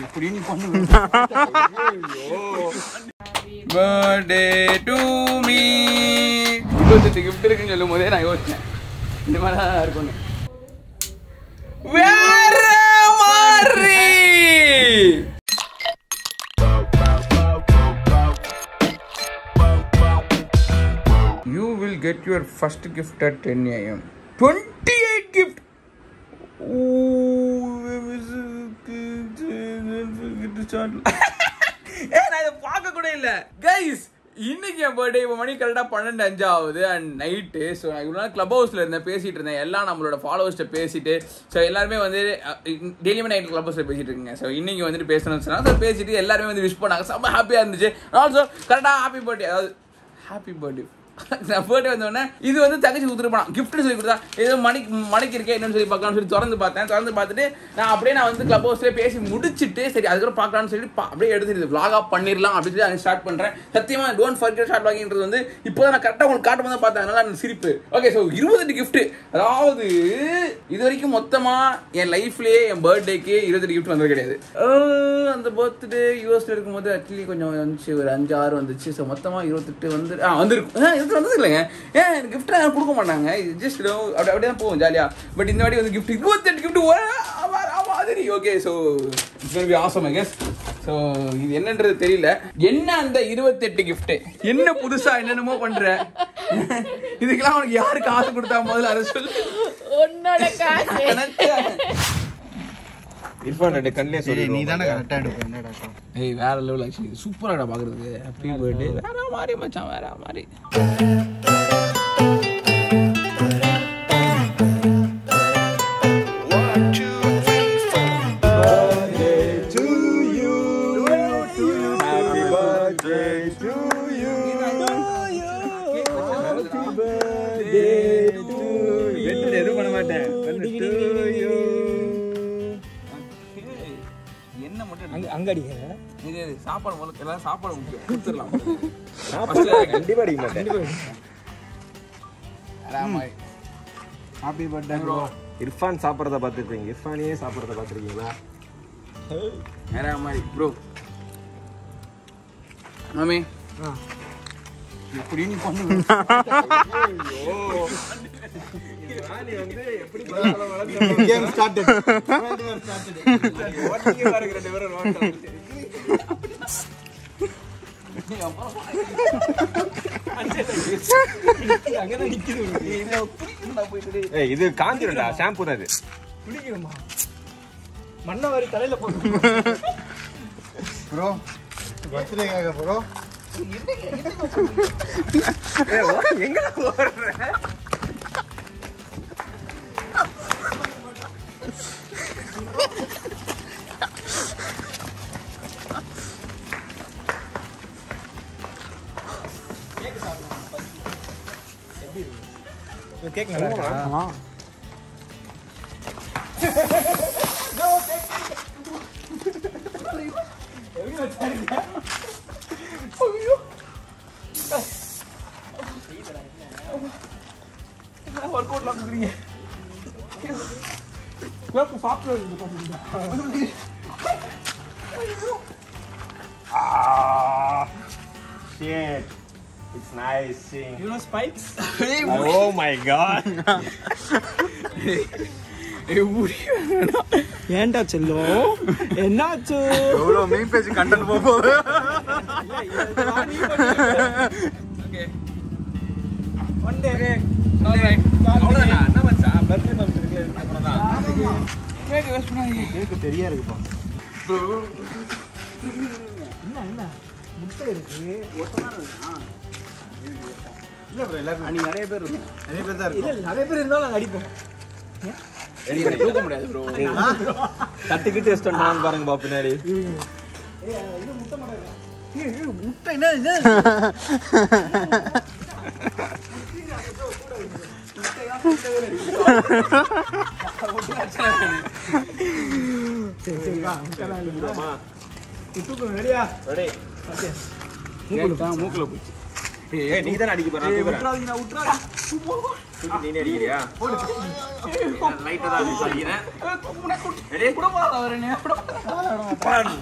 இப்படி நீ பண்ணு பர்த்டே டு மீ இருபத்தெட்டு கிஃப்ட் இருக்குன்னு சொல்லும் போதே நான் யோசிச்சேன் இந்த மாதிரி தான் இருக்கும்னு வேற மாதிரி You will get your first gift at 10 a.m. 28 gift. ஏ நான் இதை பார்க்க கூட இல்ல கைஸ் இன்னைக்கு என் பர்த்டே இப்போ மணி கரெக்டாக பன்னெண்டு அஞ்சு ஆகுது அண்ட் நைட்டு ஸோ நான் இவ்வளோ நாள் க்ளப் ஹவுஸில் இருந்தேன் பேசிட்டு இருந்தேன் எல்லாம் நம்மளோட ஃபாலோவர்ஸ்ட்ட பேசிட்டு ஸோ எல்லாருமே வந்து டெய்லியுமே நைட் க்ளப் ஹவுஸில் பேசிட்டு இருக்கீங்க ஸோ இன்னைக்கு வந்துட்டு பேசணும்னு சொன்னாங்க ஸோ பேசிட்டு எல்லாருமே வந்து விஷ் பண்ணாங்க செம்ம ஹாப்பியாக இருந்துச்சு ஆல்சோ கரெக்டாக ஹாப்பி பர்த்டே அதாவது ஹாப்பி பர்த்டே நான் பர்த்டே வந்தோடனே இது வந்து தங்கச்சி கொடுத்துட்டு போனான் கிஃப்ட்னு சொல்லி கொடுத்தா ஏதோ மணிக்கு மணிக்கு இருக்கே என்னன்னு சொல்லி பார்க்கலாம்னு சொல்லி திறந்து பார்த்தேன் திறந்து பார்த்துட்டு நான் அப்படியே நான் வந்து கிளப் ஹவுஸ்லேயே பேசி முடிச்சிட்டு சரி அதுக்கப்புறம் பார்க்கலாம்னு சொல்லி பா- அப்படியே எடுத்துட்டு vlog ஆஃப் பண்ணிடலாம் அப்படின்னு சொல்லி அதை ஸ்டார்ட் பண்ணுறேன் சத்தியமா டோன்ட் ஃபர்கெட் ஸ்டார்ட் வாங்கின்றது வந்து இப்போ தான் நான் கரெக்டாக உங்களுக்கு காட்டும் போது பார்த்தேன் அதனால எனக்கு சிரிப்பு ஓகே ஸோ இருபத்தெட்டு gift அதாவது இது வரைக்கும் மொத்தமாக என் லைஃப்லேயே என் பர்த்டேக்கு இருபத்தெட்டு gift வந்தது கிடையாது அஹ் அந்த பர்த்டே யூஎஸ்ல இருக்கும்போது ஆக்சுவலி கொஞ்சம் வந்துச்சு ஒரு அஞ்சு ஆறு வந்துச்சு ஸோ மொத்தமாக இருபத்தெட்டு வந்து ஆ வந்திருக்கும் ஆ இது வந்தது இல்லைங்க ஏன் கிஃப்ட் கொடுக்க மாட்டாங்க இது ஜஸ்ட் அப்படி அப்படியே தான் போகும் ஜாலியாக பட் இந்த வாட்டி வந்து கிஃப்ட் இருபத்தெட்டு கிஃப்ட் மாதிரி okay so it's be awesome I guess so இது என்னன்றது தெரியல என்ன அந்த இருபத்தெட்டு gift என்ன புதுசா என்னென்னமோ பண்ற இதுக்கெல்லாம் உனக்கு யாரு காசு கொடுத்தா முதல்ல அதை சொல்லு உன்னோட காசு நினைச்சேன். இர்ஃபான் ரெண்டு கண்ணிலே சரி சொல்லி நீ தானே கரெக்டா எடுப்ப என்னடா ஏய் வேற லெவல் ஆக்சுவலி சூப்பராடா பாக்குறதுக்கு ஹாப்பி பர்த்டே வேற மாதிரி மச்சான் வேற மாதிரி எதுவும் பண்ண மாட்டேன் என்ன மட்டும் அங்க அங்க அடிக்கிற இது இது, சாப்பாடு முதல்ல எல்லாரும் சாப்பாடு முக்கியம் கொடுத்துடலாம் கண்டிப்பா அடிக்க மாட்டேன் வேற மாதிரி ஹாப்பி பர்த்டே ப்ரோ இர்ஃபான் சாப்பிட்றத பார்த்துருக்கீங்க இர்ஃபானே சாப்பிட்றத பார்த்துருக்கீங்களா வேற மாதிரி ப்ரோ மாமி எப்படி நீ பண்ணு கேம் ஸ்டார்டட் ஏய் இது காஞ்சிரும்டா ஷாம்பு தான் இது குளிக்கணுமா மண்ணை வாரி தலையில போட்டு ப்ரோ பர்த்டேக்காக ப்ரோ கேக் நல்லா இருக்கா ஒர்க் அவுட்லாம் கொடுக்குறீங்க சாப்பிட்டு Shit. It's nice seeing. You know spikes Oh my god. ஏன்டா செல்லம் என்னாச்சு எவ்வளவு மெயின் பேஜ் கண்டென்ட் போக போகுது ஓகே ஒன் டே அவ்வளோதானா என்ன மச்சான் Birthday function க்கு அப்புறம்தான். கேக் வேஸ்ட் பண்ணாதீங்க கேக்கு தெரியா இருக்குப்பா என்ன என்ன முட்டை இருக்கு இல்ல ப்ரோ எல்லாரும் அன்னைக்கு நிறைய பேர் இருக்கும் நிறைய பேர் தான் இல்ல இருக்கும் இல்ல, நிறைய பேர் இருந்தாலும் நாங்க அடிப்போம் தூக்க முடியாது ப்ரோ தட்டுக்கிட்டு டெஸ்ட் பண்ணான்னு பாருங்க பா பின்னாடி முட்டை என்ன இது சரி சரி வா முட்டைலாம் இல்ல தூக்கம் ரெடியா ரெடி மூக்குல போச்சு ஏய் நீ தானே அடிக்க போற நான் தூக்குறேன் விட்றாதீங்க விட்றாதீங்க தூக்கி நீனே அடிக்கிறியா லைட்டா தான் அடிக்கிறேன் ரெடி கூட போகாத அவரு என்ன கூட போகாத. ஒன்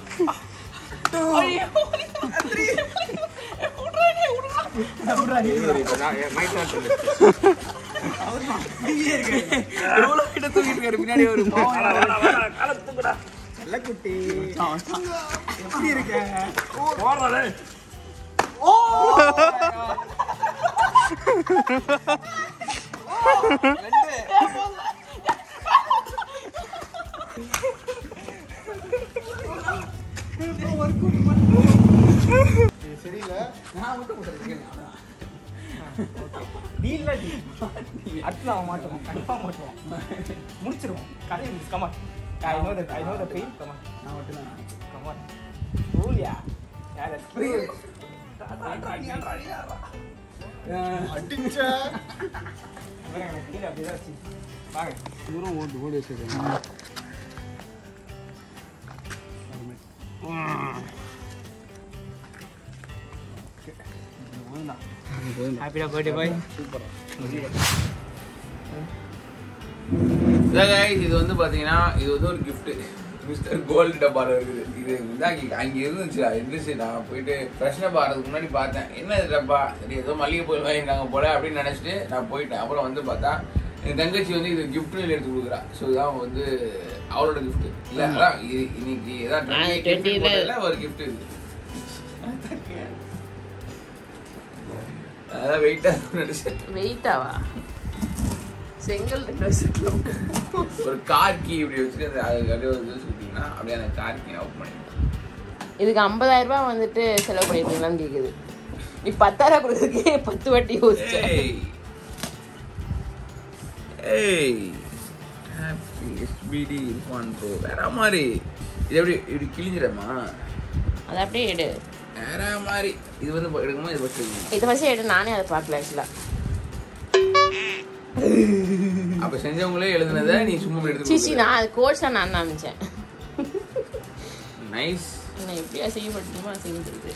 எவ்வளவு கிட்ட தூக்கிட்டு இருக்காரு பின்னாடி ஒரு குட்டி எப்படி இருக்க சரியில்லை நீ இல்ல நீ அடுத்து அவன் மாட்டுவோம் கன்ஃபார்ம் மாட்டுவோம் முடிச்சிருவோம் கதை come on I know that I know the pain come on நான் மட்டும் தான் கமான் ரூலியா யார் அடிச்சா எனக்கு கீழே அப்படியே வச்சு வாங்க தூரம் ஓட்டு ஓடி வச்சிருக்கேன் ஹாப்பிடா பர்த்டே பாய் இது வந்து பாத்தீங்கன்னா இது வந்து ஒரு gift மிஸ்டர் கோல்டு டப்பால இருக்குது இது வந்து அங்க அங்க இருந்துச்சு இருந்துச்சு நான் போயிட்டு பிரச்சனை பாடுறதுக்கு முன்னாடி பார்த்தேன் என்ன இது டப்பா சரி ஏதோ மல்லிகை பொருள் வாங்கிருக்காங்க போல அப்படின்னு நினைச்சிட்டு நான் போயிட்டேன் அப்புறம் வந்து பார்த்தா என் தங்கச்சி வந்து இது கிஃப்ட்னு எடுத்து கொடுக்குறா ஸோ இதான் வந்து அவளோட gift இல்ல அதான் இது இன்னைக்கு ஏதாவது ஆ, 20 20 போட்டதுல ஒரு gift இது அதான் வெயிட்டா நினைச்சேன் வெயிட்டாவா செங்கல் ரெண்டு வச்சுக்கலாம் ஒரு கார் கீ இப்படி வச்சுட்டு அந்த அது அப்படியே வந்து சுட்டிங்கன்னா அப்படியே அந்த கார் கீ ஆஃப் பண்ணிடுவோம் இதுக்கு 50000 ரூபாய் வந்துட்டு செலவு பண்ணிருக்கீங்களான்னு கேக்குது நீ பத்தாயிரம் கொடுக்குறதுக்கே பத்து வாட்டி யோசிச்சேன் ஏய் ஏய் ஹாப்பி எஸ்பிடி இருப்பான் ப்ரோ வேற மாதிரி இது எப்படி இப்படி கிழிஞ்சிடமா அதை அப்படியே எடு வேற மாதிரி இது வந்து இப்போ எடுக்கும்போது இது ஃபஸ்ட்டு இதை ஃபஸ்ட்டு எடு நானே அதை பார்க்கல ஆக்சுவலாக அப்போ செஞ்சவங்களே எழுதுனதை நீ சும்மா இப்படி சிச்சி எடுத்து நான் அது கோட்ஸாக நான் தான் அமைச்சேன் நைஸ் என்ன எப்படி அசிங்கப்படுத்தணுமோ அசிங்கப்படுது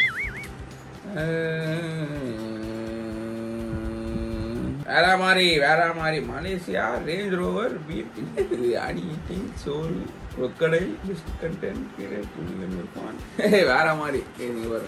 வேற மாதிரி வேற மாதிரி மலேசியா ரேஞ்ச் ரோவர் பீட் அடி சோல் ரொக்கடை பெஸ்ட் கண்டென்ட் இருப்பான் வேற மாதிரி ஏய், நீங்க பாருங்க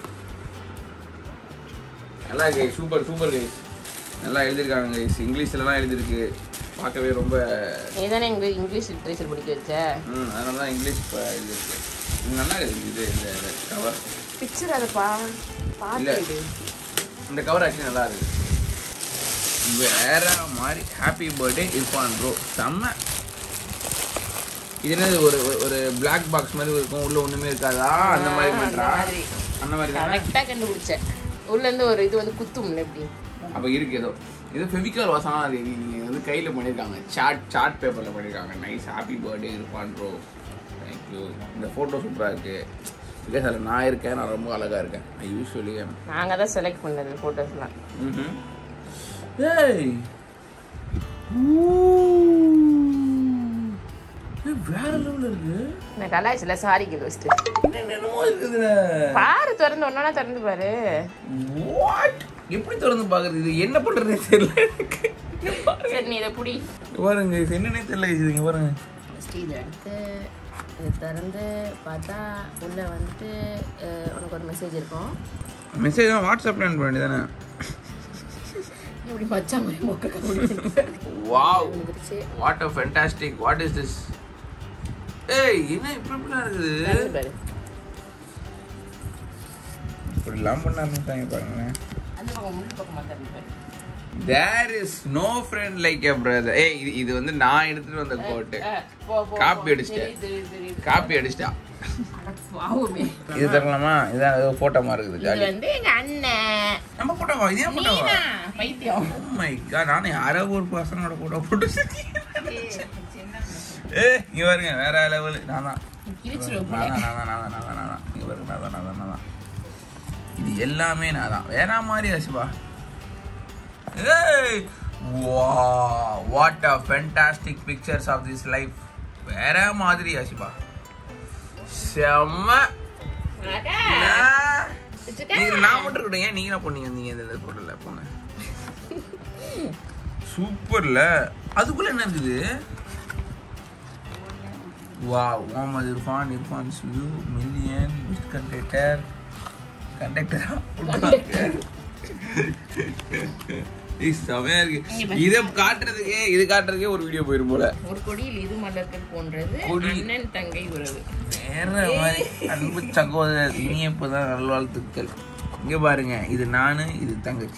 நல்லா கை சூப்பர் சூப்பர் கை நல்லா எழுதியிருக்காங்க கைஸ் இங்கிலீஷ்லலாம் எழுதியிருக்கு பார்க்கவே ரொம்ப நீ தானே எங்களுக்கு இங்கிலீஷ் லிட்ரேச்சர் படிக்க வச்ச ம் அதனால தான் இங்கிலீஷ் இப்போ எழுதியிருக்கு இது நல்லா இருக்கு இது இந்த கவர் பிக்சர் அதை பா பார்த்து எடு. இந்த கவர் ஆக்சுவலி நல்லா இருக்கு வேற மாதிரி ஹாப்பி பர்த்டே இருப்பான் ப்ரோ செம்ம இது என்னது ஒரு ஒரு- ஒரு பிளாக் பாக்ஸ் மாதிரி இருக்கும் உள்ள ஒண்ணுமே இருக்காதா அந்த மாதிரி ஆ, பண்றா அந்த மாதிரி. அந்த மாதிரி தானே கரெக்டாக கண்டுபிடிச்சேன் உள்ளேருந்து ஒரு இது வந்து குத்தும்ல எப்படி அப்ப இருக்கு ஏதோ இது ஃபெவிகால் வாசனா அது நீங்க வந்து கையில பண்ணிருக்காங்க சாட் சார்ட் பேப்பர்ல பண்ணிருக்காங்க நைஸ் ஹாப்பி பர்த்டே இருப்பான் ப்ரோ தேங்க்யூ இந்த போட்டோ சூப்பரா இருக்கு பிகாஸ் அதில் நான் இருக்கேன் நான் ரொம்ப அழகா இருக்கேன் ஐ யூஸ்வலி நாங்கள் தான் செலக்ட் பண்ணது ஃபோட்டோஸ்லாம் ம்ஹும். ஏய் ஏய், வேற லெவல்ல இருக்கு நான் கலாய்ச்சில் சாரி கிலோ வச்சுட்டு என்னென்னமோ இருக்குதுல பாரு திறந்து ஒன்றா திறந்து பாரு வாட் எப்படி திறந்து பாக்குறது இது என்ன பண்றதுனே தெரியல எனக்கு சரி நீ இதை புடி இங்க பாருங்க இது என்னன்னே தெரியல இது இங்க பாருங்க ஃபஸ்ட்டு இதை எடுத்து இதை திறந்து பார்த்தா உள்ளே வந்துட்டு அஹ், உனக்கு ஒரு மெசேஜ் இருக்கும் மெசேஜ் தான் வாட்ஸ்அப்ல அனுப்ப வேண்டியதானே இப்படி மச்சா மாதிரி மொக்க வாவ் வந்துருச்சு what a fantastic what is this ஏய் என்ன இப்படி இப்படிலாம் இருக்குது திறந்து பாரு இப்படிலாம் பண்ண ஆரம்பிச்சாங்க பாருங்களேன் அந்த பக்கம் முன் பக்கமாக திறந்து பாரு there is no friend like a brother ஏய் இது இது வந்து நான் எடுத்துட்டு வந்த கோட்டு அஹ், போ, போ, காப்பி போ. அடிச்சிட்டேன். தெரியுது, தெரியுது, தெரியுது. காப்பி அடிச்சிட்டா அட பாவமே. இது தரலாமா இதான் ஏதோ போட்டோமா இருக்குது இது ஜாலி வந்து எங்க அண்ணன் நம்ம போட்டோவா இதே போட்டோவா நீனா பைத்தியம் Oh my god நானே யாரோ ஒரு பசங்களோட போட்டோ போட்டு ஏ இங்க பாருங்க வேற லெவல் நான் தான் கிழிச்சிருவோம் நான் தான் நான் தான் நான் தான் நான் தான் நான் தான் இங்க பாருங்க நான் தான் நான் தான் நான் தான் இது எல்லாமே நான் தான் வேற மாதிரி ஆச்சுப்பா ஏய் வா what a fantastic pictures of this life வேற மாதிரி ஆச்சுப்பா செம்ம ஆ. நீங்க நான் மட்டும் இருக்கட்டும் ஏன் நீங்க பண்ணீங்க நீங்க இந்த போடல போங்க சூப்பர்ல அதுக்குள்ள என்ன இருக்குது வாவ் முகமது இர்ஃபான் இர்ஃபான் சுயு மில்லியன் மிஸ்ட் கண்டக்டர் கண்டக்டரா செமையா இருக்கு இதை காட்டுறதுக்கே இது காட்டுறதுக்கே ஒரு வீடியோ போயிரும் போல ஒரு கொடியில் இது மலர்கள் போன்றது கொடி. அண்ணன் தங்கை உறவு வேற மாதிரி அன்பு சகோதரர் இனிய இப்பதான் நல்வாழ்த்துக்கள் இங்க பாருங்க இது நானு இது தங்கச்சி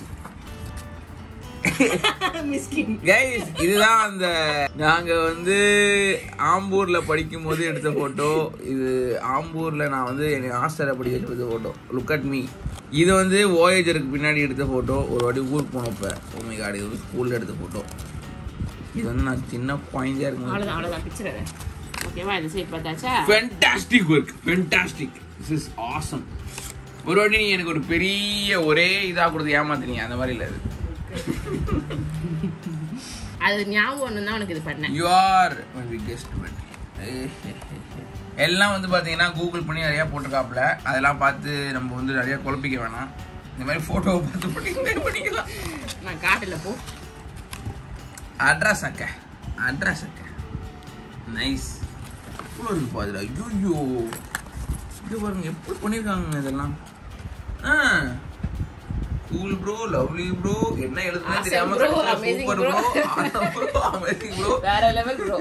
மிஸ்கின் கைஸ் இதுதான் அந்த நாங்க வந்து ஆம்பூர்ல படிக்கும் போது எடுத்த போட்டோ இது ஆம்பூர்ல நான் வந்து எங்க ஹாஸ்டல்ல படிக்க எடுத்த போட்டோ லுக் அட் மீ இது வந்து ஓயேஜருக்கு பின்னாடி எடுத்த போட்டோ ஒரு வாட்டி ஊருக்கு போனப்ப ஓமை காடு இது வந்து ஸ்கூல்ல எடுத்த போட்டோ இது வந்து நான் சின்ன குழந்தையா இருக்கும் அவ்வளோதான் அவ்வளோதான் பிக்சர் ஓகேவா இது சைட் பார்த்தாச்சா fantastic work fantastic this is awesome ஒரு வாட்டி நீ எனக்கு ஒரு பெரிய ஒரே இதா கொடுத்து ஏமாத்துனீங்க அந்த மாதிரி இல்லை அது அது ஞாபகம் ஒன்று தான் உனக்கு இது பண்ணேன் you are my biggest but எல்லாம் வந்து பார்த்தீங்கன்னா கூகுள் பண்ணி நிறையா போட்டிருக்காப்புல அதெல்லாம் பார்த்து நம்ம வந்து நிறையா குழப்பிக்க வேணாம் இந்த மாதிரி ஃபோட்டோவை பார்த்து பண்ணி பண்ணிக்கலாம் நான் காட்டில் போ அட்ரஸ் அக்க அட்ரஸ் அக்க நைஸ் இவ்வளோ இருக்கு பாதுடா ஐயோ இது பாருங்க எப்படி பண்ணியிருக்காங்க இதெல்லாம் ஆ கூல் ப்ரோ லவ்லி ப்ரோ என்ன எழுதுனே Awesome தெரியாம bro, amazing super bro. Bro amazing bro வேற லெவல் ப்ரோ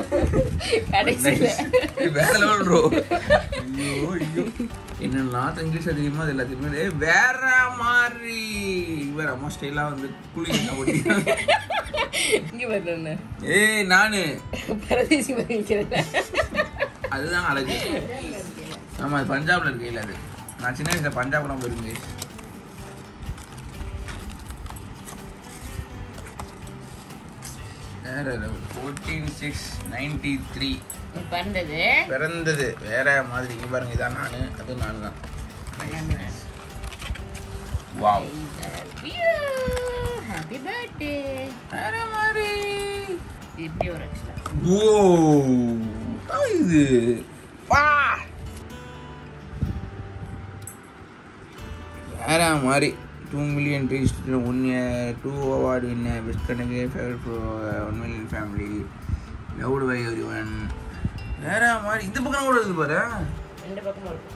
கடைசியில் வேற லெவல் ப்ரோ ஐயோ ஐயோ என்னெல்லாம் இங்கிலீஷ் அதிகமா அது எல்லாத்தையுமே ஏய், வேற மாதிரி வேற அம்மா ஸ்டைலா வந்து குளிக்க ஓட்டிட்டாங்க இங்கே வரணும் ஏய் நானு பரதேசி வகிக்கிறேன் அதுதான் அழகு ஆமா அது பஞ்சாப்ல இருக்கு இல்ல அது நான் சின்ன வயசுல பஞ்சாப்லாம் போயிருந்தேன் வேற ஃபோர்டீன் சிக்ஸ் நைன்டி த்ரீ பிறந்தது பிறந்தது வேற மாதிரி இங்க பாருங்க இதான் நானு அது நான் தான் வாவ் ஹாப்பி பர்த்டே வேற மாதிரி இப்படி ஒரு ஆக்சுவலா ஓ இது வா வேற மாதிரி two million reach one two award வின்ன பெஸ்ட் கணக்கு favourite one million family loved by everyone வேற மாதிரி இந்த பக்கம் கூட இருக்குது பாரு ரெண்டு பக்கமும் இருக்கும்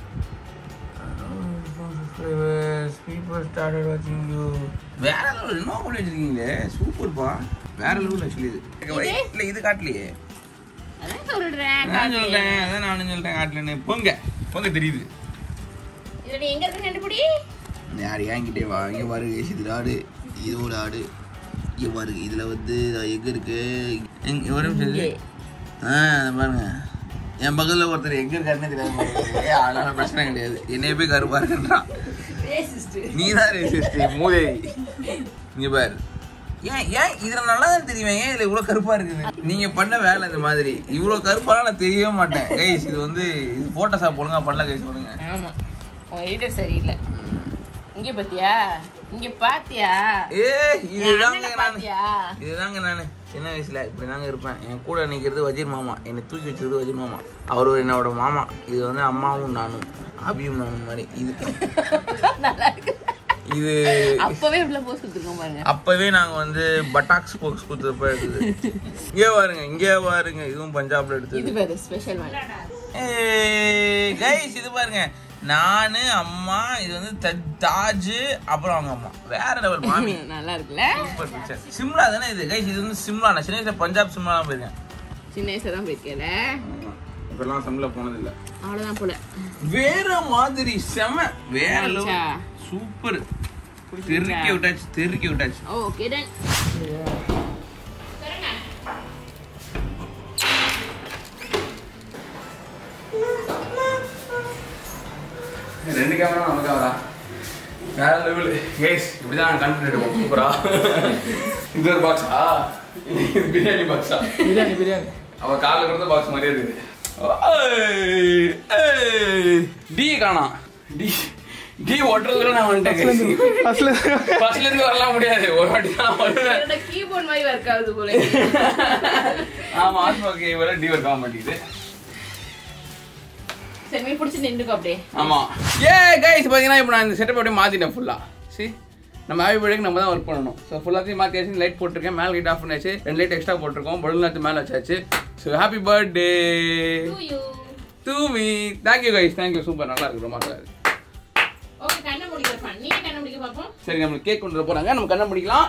பீப்புள் ஸ்டார்டட் வாட்சிங் யூ வேற லெவல் இன்னும் பண்ணி வச்சிருக்கீங்களே சூப்பர்ப்பா வேற லெவல் ஆக்சுவலி இது இல்லை இது காட்டலையே அதான் சொல்றேன் நான் சொல்றேன் அதான் நானும் சொல்றேன் காட்டலன்னு பொங்க பொங்க தெரியுது இதுல நீ எங்க இருக்கு நின்று புடி யார் ஏங்கிட்டே வா இங்கே பாருங்க இது ஆடு இது ஒரு ஆடு இங்கே பாருங்க இதில் வந்து எங்கே இருக்கு எங்க ஒரு நிமிஷம் இரு. ஆ அதை பாருங்க என் பக்கத்தில் ஒருத்தர் எங்கே இருக்காருன்னு தெரியாது மாட்டேங்குது. அதனால பிரச்சனை கிடையாது என்னைய போய் கருப்பா இருக்குன்றான் நீ தான் ரேசிஸ்ட் மூதேவி இங்க பாரு ஏன் ஏன் இதுல நல்லா தான் தெரியுமே ஏன் இதுல இவ்வளவு கருப்பா இருக்குது நீங்க பண்ண வேலை இந்த மாதிரி இவ்வளவு கருப்பாலாம் நான் தெரியவே மாட்டேன் கைஸ் இது வந்து இது போட்டோஷாப் ஒழுங்கா பண்ணல கைஸ் பண்ணுங்க ஆமா உன் எடிட்டர் சரியில்லை இங்க பாத்தியா இங்க பாத்தியா ஏ என் இதுதாங்க அண்ணனை நான் பாத்தியா இதுதாங்க நான் சின்ன வயசுல இப்படி தாங்க இருப்பேன் என் கூட நிற்கிறது வஜீர் மாமா என்னை தூக்கி வச்சிருக்கிறது வஜீர் மாமா அவர் என்னோட மாமா இது வந்து அம்மாவும் நானும் அபியும் நானும் மாதிரி இது நல்லா இருக்கு இது அப்பவே உள்ள போஸ் கொடுத்துருக்கோம் பாருங்க அப்பவே நாங்க வந்து பட்டாக்ஸ் போக்ஸ் கொடுத்தப்ப எடுத்தது இங்கே பாருங்க இங்கே பாருங்க இதுவும் பஞ்சாப்ல எடுத்தது இது வேற ஸ்பெஷல் ஒன் கைஸ் இது பாருங்க நானு அம்மா இது வந்து த- தாஜ் அப்புறம் அவங்க அம்மா வேற லெவல் மாமி நல்லா இருக்குல்ல சூப்பர் பிக்சர் சிம்லா தானே இது கைஸ் இது வந்து சிம்லா நான் சின்ன வயசுல பஞ்சாப் சிம்லாலாம் போயிருக்கேன் சின்ன வயசுல தான் போயிருக்கேல இப்பெல்லாம் சிம்லா போனது இல்ல அவ்வளவுதான் போல வேற மாதிரி செம வேற ஆச்சா. லெவல் சூப்பர் தெருக்கி விட்டாச்சு தெருக்கி விட்டாச்சு ஓகே டன் ரெண்டு கேமரா நமக்காவதா வேற லெவல் கேஸ் இப்படிதான் நான் கண்டென்ட் எடுப்போம் சூப்பரா இது ஒரு பாக்ஸா இது பிரியாணி பாக்ஸா பிரியாணி பிரியாணி அவ காலில் கொடுத்த பாக்ஸ் மாதிரியே இருக்குது டி காணாம் டி டி ஓட்டுறதுல நான் வந்துட்டேன் ஃபர்ஸ்ட்ல ஃபர்ஸ்ட்ல இருந்து வரலாம் முடியாது ஒரு வாட்டி தான் வருவேன் என்னோட கீபோர்ட் மாதிரி ஒர்க் ஆகுது போல ஆமா ஆத்மாக்கு இவரை டி ஒர்க் ஆக மாட்டேங்குது சரி நீ பிடிச்சி நின்றுக்கோ அப்படியே ஆமா ஏ கைஸ் பாத்தீங்கன்னா இப்போ நான் இந்த செட்டப் அப்படியே மாத்திட்டேன் ஃபுல்லா சி நம்ம ஹாப்பி பர்த்டேக்கு நம்ம தான் ஒர்க் பண்ணணும் ஸோ ஃபுல்லாத்தையும் மாற்றியாச்சு லைட் போட்டிருக்கேன் மேலே லைட் ஆஃப் பண்ணியாச்சு ரெண்டு லைட் எக்ஸ்ட்ரா போட்டிருக்கோம் பலூன் எடுத்து மேலே வச்சாச்சு so happy birthday To you. To me thank you guys thank you super நல்லா இருக்கு ரொம்ப நல்லா இருக்கு Okay, கண்ணை மூடிக்க இருப்பான். நீயே கண்ணை மூடிக்க பார்ப்போம். சரி நம்மளுக்கு கேக் கொண்டு வர போறாங்க நம்ம கண்ணை முடிக்கலாம்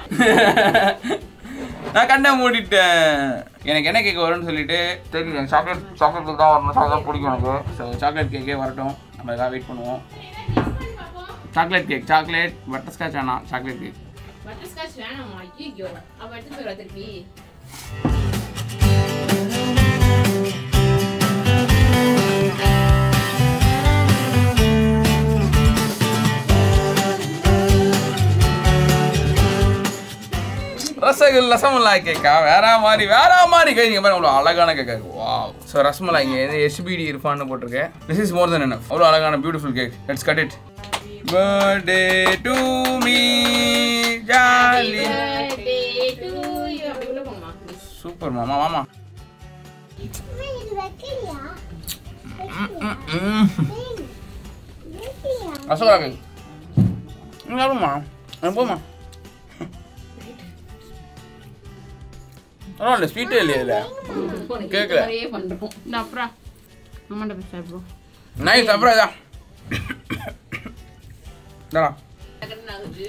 நான் கண்ணை மூடிட்டேன் எனக்கு என்ன கேக் வரும்னு சொல்லிட்டு தெரியும் எனக்கு சாக்லேட் சாக்லேட் கேக் தான் வரணும் சாக்லேட் பிடிக்கும் எனக்கு ஸோ சாக்லேட் கேக்கே வரட்டும் நம்ம எதாவது வெயிட் பண்ணுவோம் chocolate cake chocolate butterscotch வேணாம் சாக்லேட் கேக் Butterscotch வேணாமா? ஐயையோ. அவ எடுத்துட்டு போயிடுவா திருப்பி. ரசகுல் ரசமலாய் கேக்கா வேற மாதிரி வேற மாதிரி கை நீங்க பாருங்க அவ்வளோ அழகான கேக்கா இருக்கு வாவ் ஸோ ரசமலாய் இங்கே எது எஸ்பிடி இருப்பான்னு போட்டிருக்கேன் this is more then enough அவ்வளோ அழகான beautiful cake let's cut it birthday to me jolly Birthday to you. அப்படி உள்ள போங்கம்மா. சூப்பர் மாமா மாமா இது வைக்கலையா ரசகுல்லா கேக் நீங்க சாப்பிடுமா எனக்கு போமா பரவாயில்ல ஸ்வீட்டே இல்லையா இதில் உனக்கு கேக்கல. இந்த மாதிரியே பண்றோம். இந்த அப்புறம் அம்மாண்ட போய் சாப்பிடுவோம். நைஸ் அப்புறம் இதான் இதாடா டக்குன்னு ஆகுது.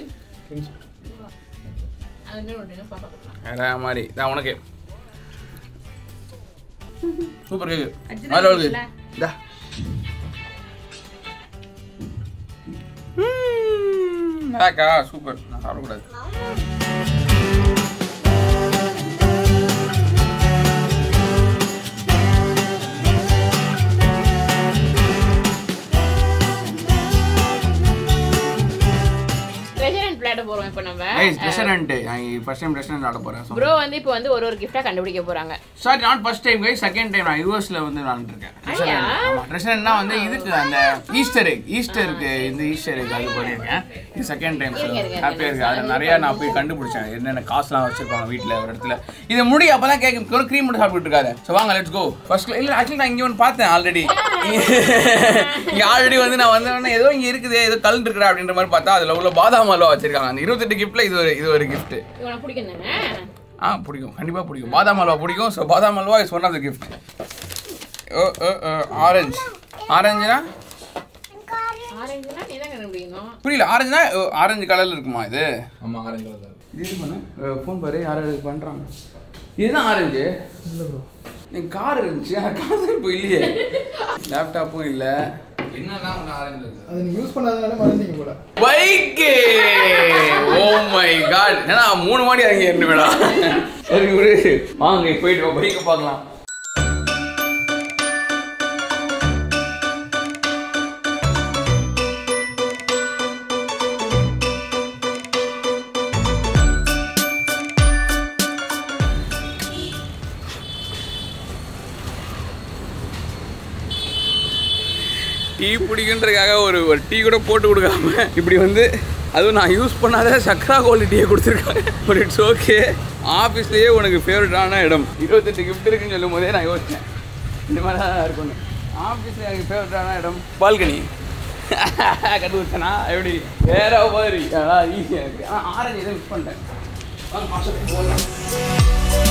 அது என்ன பண்ணுறீங்க பாப்பா பார்க்கலாம். வேற மாதிரி இதான் உனக்கு சூப்பர் கேக்கு அஜிதா அதில் இருக்கு இருக்குல்ல? இந்தா நல்லாக்கா சூப்பர் நான் சாப்பிடக்கூடாது ரெஸ்டாரண்ட் விளையாட போறோம் இப்போ நம்ம nice restaurant first time restaurant ஆட போகிறேன் ப்ரோ வந்து இப்போ வந்து ஒரு ஒரு கிஃப்டா கண்டுபிடிக்க போறாங்க sorry not first time guys second time நான் யூஎஸ்ல வந்து விளாண்டுருக்கேன் ஐயா. ரெஸ்டாரண்ட்னா வந்து இதுக்கு அந்த ஈஸ்டர் எக் ஈஸ்டருக்கு இந்த ஈஸ்டர் எக் அது பண்ணியிருக்கேன் இது செகண்ட் டைம் இருங்க, இருங்க, ஹாப்பியாக இருக்கு அது நிறைய நான் போய் கண்டுபிடிச்சேன் என்னென்ன காசுலாம் வச்சிருப்பாங்க வீட்டில் ஒரு இடத்துல இது முடி அப்பதான் கேட்க ஒரு க்ரீம் மட்டும் சாப்பிட்டு இருக்காது ஸோ வாங்க லெட்ஸ் கோ ஃபர்ஸ்ட் இல்லை ஆக்சுவலி நான் இங்கே ஒன்று பார்த்தேன் ஆல்ரெடி இங்கே ஆல்ரெடி வந்து நான் வந்தோடனே ஏதோ இங்கே இருக்குது ஏதோ கலந்து இருக்கிறா அப்படின்ற மாதிரி பார்த்தா அதில் உள்ள பாதாம் அல்வா வச்சிருக்காங்க அந்த இருபத்தெட்டு கிஃப்ட்ல இது ஒரு இது ஒரு கிஃப்ட் இவனை பிடிக்கும் தானே ஆ பிடிக்கும் கண்டிப்பாக பிடிக்கும் பாதாம் அல்வா பிடிக்கும் so badam halwa is one of the gift oh orange ஆரஞ்சுனா ஆரஞ்சுனா நீ தான் கண்டுபிடிக்கணும் புரியல ஆரஞ்சுனா ஆரஞ்சு கலரில் இருக்குமா இது ஆமா ஆரஞ்சு கலர் தான் இது இது பண்ணு ஃபோன் பாரு யாராவது பண்ணுறாங்க இதுதான் ஆரஞ்சு இல்லை ப்ரோ என் கார் இருந்துச்சு அந்த கார் இப்போ இல்லையே லேப்டாப்பும் இல்லை என்னதான் உங்க ஆரஞ்சு இருக்கு அதை நீங்க யூஸ் பண்ணாதனால மறந்தீங்க போல பைக்கு ஓ மை காட் ஏன்னா மூணு மாடி இறங்கி இருந்து மேடா சரி விடு வாங்க போயிட்டு பைக்கை பார்க்கலாம் டீ பிடிக்குன்றதுக்காக ஒரு ஒரு டீ கூட போட்டு கொடுக்காம இப்படி வந்து அதுவும் நான் யூஸ் பண்ணாத சக்ரா குவாலிட்டியை கொடுத்துருக்காங்க பட் இட்ஸ் ஓகே ஆஃபீஸ்லேயே உனக்கு ஃபேவரட்டான இடம் இருபத்தெட்டு கிஃப்ட் இருக்குன்னு சொல்லும் போதே நான் யோசித்தேன் இந்த மாதிரி தான் இருக்கும்னு ஆஃபீஸில் எனக்கு ஃபேவரட்டான இடம் பால்கனி கண்டுபிடிச்சனா எப்படி வேற மாதிரி ஆனால் ஈஸியாக இருக்குது ஆனால் ஆரஞ்சு எதுவும் மிஸ் பண்ணிட்டேன் வாங்க, மாசத்துக்கு போகலாம்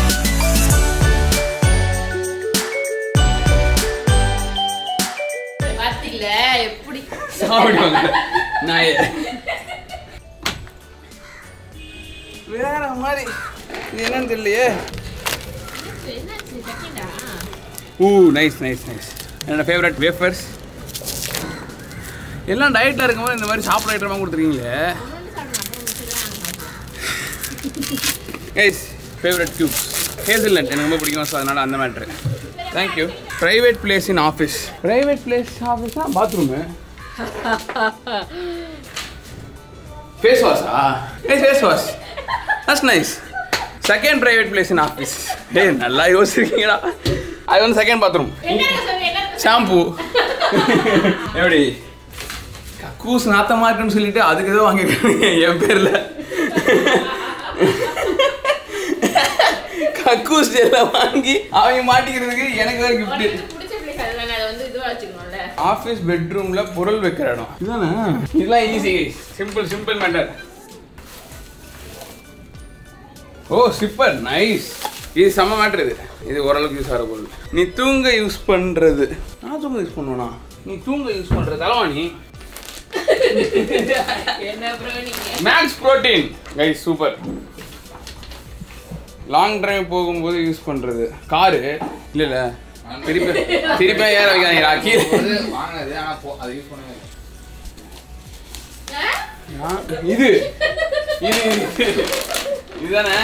பாத்தீங்கள எப்படி சாப்பிடுவாங்க நாயே வேற மாதிரி இது என்னன்னு தெரியலையே என்னாச்சு செகண்டா ஊ நைஸ் நைஸ் நைஸ் என்னோட ஃபேவரட் வேஃபர்ஸ் எல்லாம் டயட்டில் இருக்கும்போது இந்த மாதிரி சாப்பிட ஐட்டமாக கொடுத்துருக்கீங்களே கைஸ் ஃபேவரட் கியூப்ஸ் ஹேசல்நட் எனக்கு ரொம்ப பிடிக்கும் ஸோ அதனால் அந்த matter thank you private place in office private place ஆஃபீஸ்னா பாத்ரூமு ஃபேஸ் வாஷா a face wash that's nice second private place in office ஏய் நல்லா யோசிச்சிருக்கீங்கடா அது வந்து செகண்ட் பாத்ரூம் ஷாம்பு எப்படி கக்கூஸ் நாத்தமா இருக்குன்னு சொல்லிட்டு அதுக்கு ஏதோ வாங்கிருக்காங்க என் பேர்ல கக்கூஸ் எல்லாம் வாங்கி அவங்க மாட்டிக்கிறதுக்கு எனக்கு வேற கிஃப்ட் உனக்கு பிடிச்ச பிளேஸ் அதுதானே அதை வந்து இதுவா வச்சுக்கணும்ல ஆஃபீஸ் பெட்ரூம்ல பொருள் வைக்கிற இடம் இதுதானே இதெல்லாம் easy simple simple matter oh sipper nice இது செம்ம மேட்ரு இது இது ஓரளவுக்கு யூஸ் ஆகிற பொருள் நீ தூங்க யூஸ் பண்ணுறது நான் தூங்க யூஸ் பண்ணுவேனா நீ தூங்க யூஸ் பண்ணுற தலைவாணி என்ன ப்ரோ நீங்க max protein guys super long drive போகும்போது யூஸ் பண்ணுறது காரு இல்லை இல்லை திருப்பி திருப்பி ஏற வைக்காதீங்களா கீழே வாங்கினது ஆனா போ- அதை யூஸ் பண்ணவே இல்லை. ஆ, இது இது இது. இதுதானே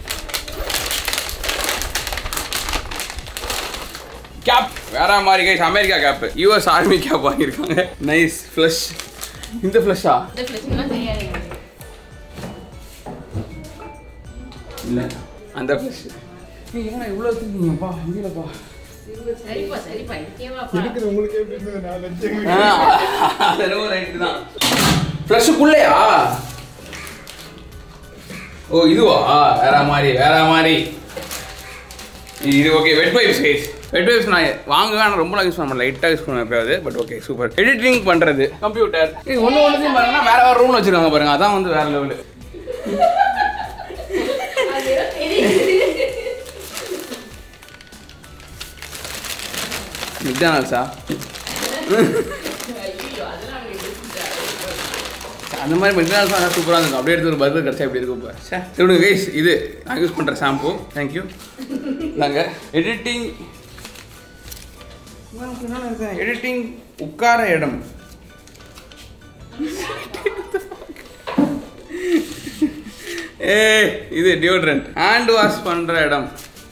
கேப் வேற மாதிரி guys America cap US army cap வாங்கியிருக்காங்க நைஸ் ஃப்ளஷ் இந்த ஃப்ளஷா இந்த பிரச்சனை தெரியாது எனக்கு. இல்லை அந்த ஃப்ளஷ் ஏன்னா இவ்வளோ தூக்கிங்கப்பா முடியலப்பா சரிப்பா சரிப்பா இருக்கேவாப்பா இருக்கிற உங்களுக்கு எப்படி இருந்தது நான் லட்சம் அதுவும் ரைட்டு தான் ஃப்ளஷுக்குள்ளையா ஓ இதுவா வேற மாதிரி வேற மாதிரி இது okay wet wipes guys wet wipes நான் வாங்குவேன் ஆனால் ரொம்ப யூஸ் பண்ண மாட்டேன் லைட்டாக யூஸ் பண்ணுவேன் எப்பயாவது பட் ஓகே சூப்பர் எடிட்டிங் பண்ணுறது கம்ப்யூட்டர் இது ஒன்று ஒன்றுத்தையும் பாருங்கன்னா வேற வேற ரூமில் வச்சிருக்காங்க பாருங்க அதான் வந்து வேற லெவலு மெக்டானல்ஸா அந்த மாதிரி மெக்டானல்ஸ் தான் சூப்பராக இருக்கும் அப்படியே எடுத்து ஒரு பர்கர் கிடச்சா எப்படி இருக்கும் இப்போ சே விடுங்க கைஸ் இது நான் யூஸ் பண்ணுற ஷாம்பு தேங்க்யூ நாங்கள் எடிட்டிங் எடிட்டிங் உட்கார இடம் ஏ இது டியோட்ரண்ட் ஹேண்ட் வாஷ் பண்ணுற இடம்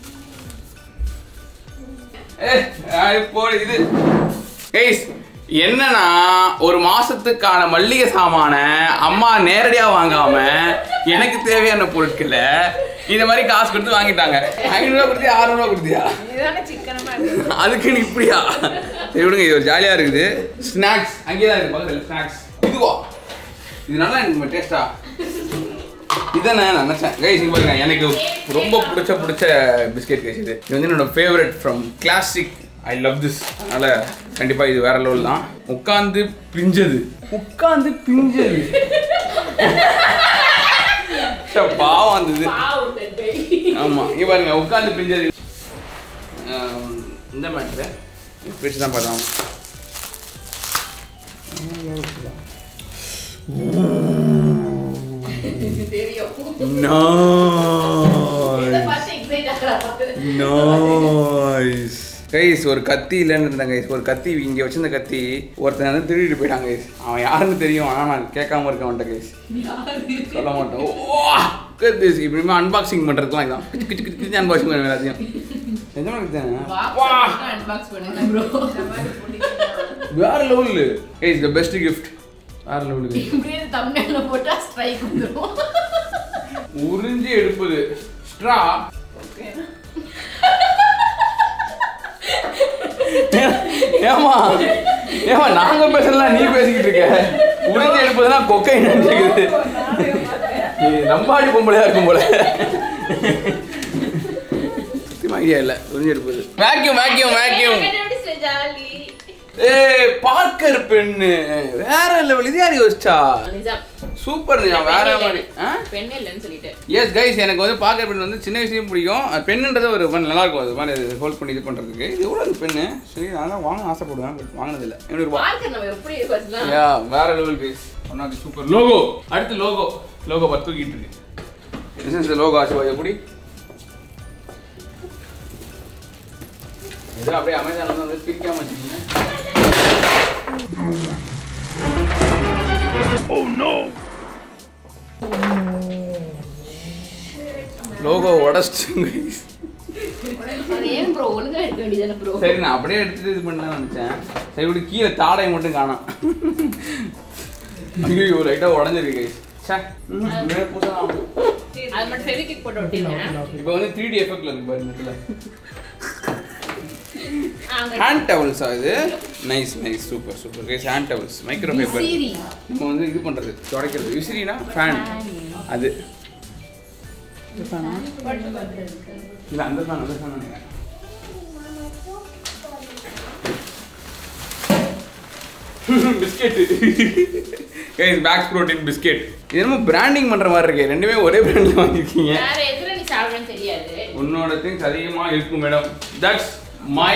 ஏ இப்போ இது கைஸ் என்னன்னா ஒரு மாசத்துக்கான மல்லிகை சாமான அம்மா நேரடியா வாங்காம எனக்கு தேவையான பொருட்களை இந்த மாதிரி காசு கொடுத்து வாங்கிட்டாங்க ஐநூறுரூவா கொடுத்தியா ஆறுநூறுவா கொடுத்தியா இதுதானே சிக்கனமா இருக்கு அதுக்கு நீ இப்படியா சரி விடுங்க இது ஒரு ஜாலியா இருக்குது ஸ்நாக்ஸ் அங்கேயே தான் இருக்கு பக்கத்தில் ஸ்நாக்ஸ் இதுவா இது நல்லா இருக்கு டேஸ்டா இதானே நான் நினச்சேன் கைஸ் இங்க பாருங்க எனக்கு ரொம்ப பிடிச்ச பிடிச்ச பிஸ்கெட் கைஸ் இது இது வந்து என்னோட favourite from classic I love this அதனால கண்டிப்பா இது வேற லெவல் தான் உட்காந்து பிஞ்சது உட்காந்து பிஞ்சது ச்சே, பாவம் இருந்தது ஆமா இங்க பாருங்க உட்காந்து பிஞ்சது ஆம், இந்த மேட்ரு பிரிச்சு தான் பார்த்தோம் நைஸ் கைஸ் ஒரு கத்தி இல்லைன்னு இருந்தாங்க கைஸ் ஒரு கத்தி இங்கே வச்சிருந்த கத்தி ஒருத்தன் வந்து திருடிட்டு போயிட்டாங்க கைஸ் அவன் யாருன்னு தெரியும் ஆனால் நான் கேட்காம இருக்க மாட்டேன் கைஸ் சொல்ல மாட்டேன் ஓ திஸ் இப்படிமா அன்பாக்சிங் பண்ணுறதுலாம் இதான் கிச்சு கிச்சு கிச்சு கிச்சு அன்பாக்சிங் பண்ணுவேன் எல்லாத்தையும் நிஜமா தானே அன்பாக்ஸ் பண்ணுங்க ப்ரோ வேற level guys the best gift வேற லெவலுக்கு இப்படியே தமிழ்ல போட்டா ஸ்ட்ரைக் வந்துரும் உறிஞ்சி எடுப்பது ஸ்ட்ரா ஏமா ஏமா நாங்க பேசலாம் நீ பேசிக்கிட்டு இருக்க உறிஞ்சி எடுப்பதுனா கொக்கை நினைச்சுக்குது நம்பாடி பொம்பளையா இருக்கும் போல சத்தியமா ஐடியா இல்ல உறிஞ்சி எடுப்பது வேக்யூம் வேக்யூம் வேக்யூம் ஜாலி ஏய் பார்க்கர் பெண்ணு வேற லெவல் இது யார் யோசிச்சா நிஜம் சூப்பர் நான் வேற மாதிரி ஆ பெண்ணே இல்லைன்னு சொல்லிட்டேன் எஸ் கைஸ் எனக்கு வந்து பார்க்கற பெண் வந்து சின்ன வயசுலயும் பிடிக்கும் அது பெண்ணுன்றது ஒரு மாதிரி நல்லா இருக்கும் அது மாதிரி ஹோல்ட் பண்ணி இது பண்றதுக்கு இது எவ்வளோ அது பெண்ணு சரி நான் தான் வாங்க ஆசைப்படுவேன் பட் வாங்கினதில்லை எண்ணூறு ரூபாய் பார்க்க நம்ம எப்படி ஃபர்ஸ்ட்லாம் யா வேற level guys one of the super logo அடுத்து லோகோ லோகோ பத்து தூக்கிட்டு இருக்கு this is the logo Aashirvaad எப்படி இது அப்படியே அமேசான் வந்து பிரிக்காம வச்சுக்கீங்க லோகோ உடச்சிட்டு guys. அது ஏன் ப்ரோ ஒழுங்கா எடுக்க வேண்டியதானே ப்ரோ சரி நான் அப்படியே எடுத்துட்டு இது பண்ணலாம் நினைச்சேன் சரி இப்படி கீழே தாடையை மட்டும் காணோம் ஐயோ லைட்டாக உடஞ்சிருக்கு கைஸ் சே அது மட்டும் ஃபெவிக்விக் போட்டு ஒட்டிடுங்க இப்போ வந்து த்ரீ டி எஃபெக்ட்ல இருக்கு பாருங்க இதுல அங்க ஹேண்ட் டவல்ஸா இது nice nice super super guys hand towels micro fibre விசிறி. நம்ம வந்து இது பண்றது துடைக்கிறது விசிறினா ஃபேன் அது இந்த fan ஆ? இல்ல அந்த ஃபேன் அந்த ஃபேன் நினைக்கிறேன் biscuit guys packs protein biscuit இது என்னமோ பிராண்டிங் பண்ற மாதிரி இருக்கு ரெண்டுமே ஒரே பிராண்ட்ல வாங்கிருக்கீங்க வேற எதுல நீ சாப்பிடுறேன்னு தெரியாது உன்னோட திங்ஸ் அதிகமா இருக்கும் madam that's my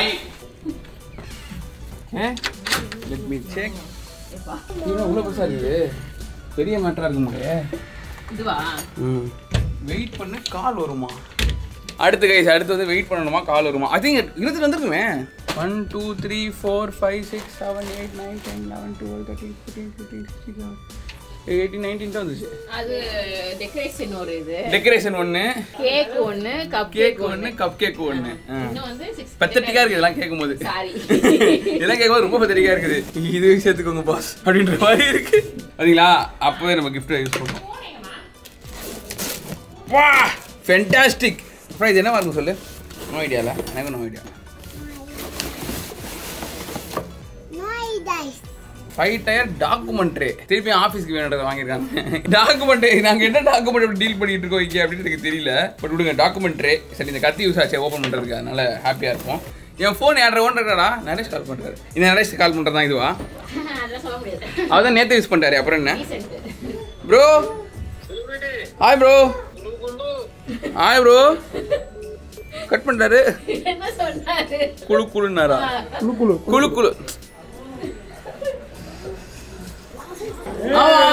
let me check இவ்வளோ பெருசா இருக்குது பெரிய மேட்டரா இருக்க முடியே இதுவா ம் வெயிட் பண்ணு கால் வருமா அடுத்து கைஸ் அடுத்து வந்து வெயிட் பண்ணணுமா கால் வருமா ஐ திங்க் இருபது வந்துருக்குமே one two three four five six seven eight nine ten eleven twelve thirteen fourteen fifteen sixteen eighteen nineteen தான் வந்துச்சு அது டெக்கரேஷன் ஒரு இது டெக்கரேஷன் ஒன்று கேக் ஒன்னு கப் கேக் ஒன்று கப் கேக் ஒன்று இன்னும் வந்து சிக்ஸ் பத்தட்டிக்கா இருக்கு இதெல்லாம் கேட்கும்போது சாரி இதெல்லாம் கேட்கும்போது ரொம்ப பத்தட்டிக்கா இருக்குது இது சேர்த்துக்கோங்க பாஸ் அப்படின்ற மாதிரி இருக்கு சரிங்களா அப்போவே நம்ம கிஃப்ட் யூஸ் பண்ணுவோம் வா ஃபென்டாஸ்டிக் அப்புறம் இது என்னவா இருக்கும் சொல்லு நோ ஐடியால எனக்கு no idea No dice. Five tyre documentary திருப்பி ஆஃபீஸ்க்கு வேணுன்றதை வாங்கியிருக்காங்க டாக்குமெண்ட்ரி நாங்கள் என்ன டாக்குமெண்ட் டீல் பண்ணிட்டு இருக்கோம் இங்கே அப்படின்னு எனக்கு தெரியல பட் விடுங்க டாக்குமெண்ட்ரி சரி இந்த கத்தி யூஸ் ஆச்சு ஓப்பன் பண்ணுறதுக்கு அதனால ஹாப்பியாக இருப்போம் என் ஃபோன் யார் ஓன் இருக்காடா நரேஷ் கால் பண்ணுறாரு இந்த நரேஷ் கால் பண்ணுறது தான் இதுவா அதெல்லாம் சொல்ல முடியாது அவர் தான் நேற்று யூஸ் பண்ணிட்டாரு அப்புறம் என்ன recent bro hi bro hi bro cut பண்ணிட்டாரு என்ன சொன்னாரு குழு குழுன்னாரா குழு குழு குழு குழு ஆமா,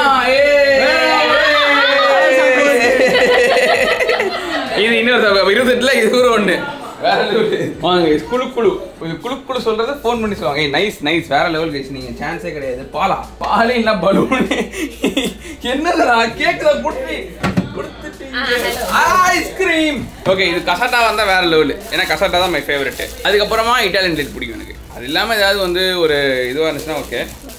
ஏய். இது இன்னொரு தப்பு. இருபத்தெட்டுல இது ஒரு ஒண்ணு வேற லெவல் வாங்க குழு குழு இது குழு குழு சொல்றத ஃபோன் பண்ணி சொல்லுவாங்க ஏய் நைஸ் நைஸ் வேற லெவல் கைஸ் நீங்க சான்ஸே கிடையாது பாலா பாலே இல்ல பலூன் என்னதுடா கேக்குதா குட்டி ஐஸ்கிரீம் ஓகே இது கசாட்டா வந்தா வேற லெவல் ஏன்னா கசாட்டா தான் மை ஃபேவரட் அதுக்கப்புறமா இட்டாலியன் டேட் பிடிக்கும் எனக்கு அது இல்லாம ஏதாவது வந்து ஒரு இதுவா இருந்துச்சுன்னா ஓகே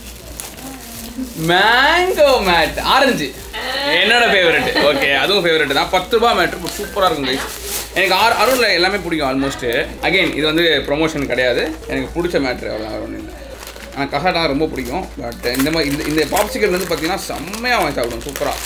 மேங்கோ மேட் ஆரஞ்சு என்னோட ஃபேவரட் ஓகே அதுவும் ஃபேவரட் தான் பத்து ரூபாய் மேட்ரு சூப்பராக இருக்கும் guys. எனக்கு ஆறு அருணில் எல்லாமே பிடிக்கும் ஆல்மோஸ்ட் அகைன் இது வந்து ப்ரொமோஷன் கிடையாது எனக்கு பிடிச்ச மேட்ரு அவ்வளோ ஒன்றும் இல்லை ஆனால் கசாட்டா ரொம்ப பிடிக்கும் பட் இந்த மாதிரி இந்த இந்த பாப்சிக்கல் வந்து பார்த்தீங்கன்னா செம்மையாக வாங்கி சாப்பிடும் சூப்பராக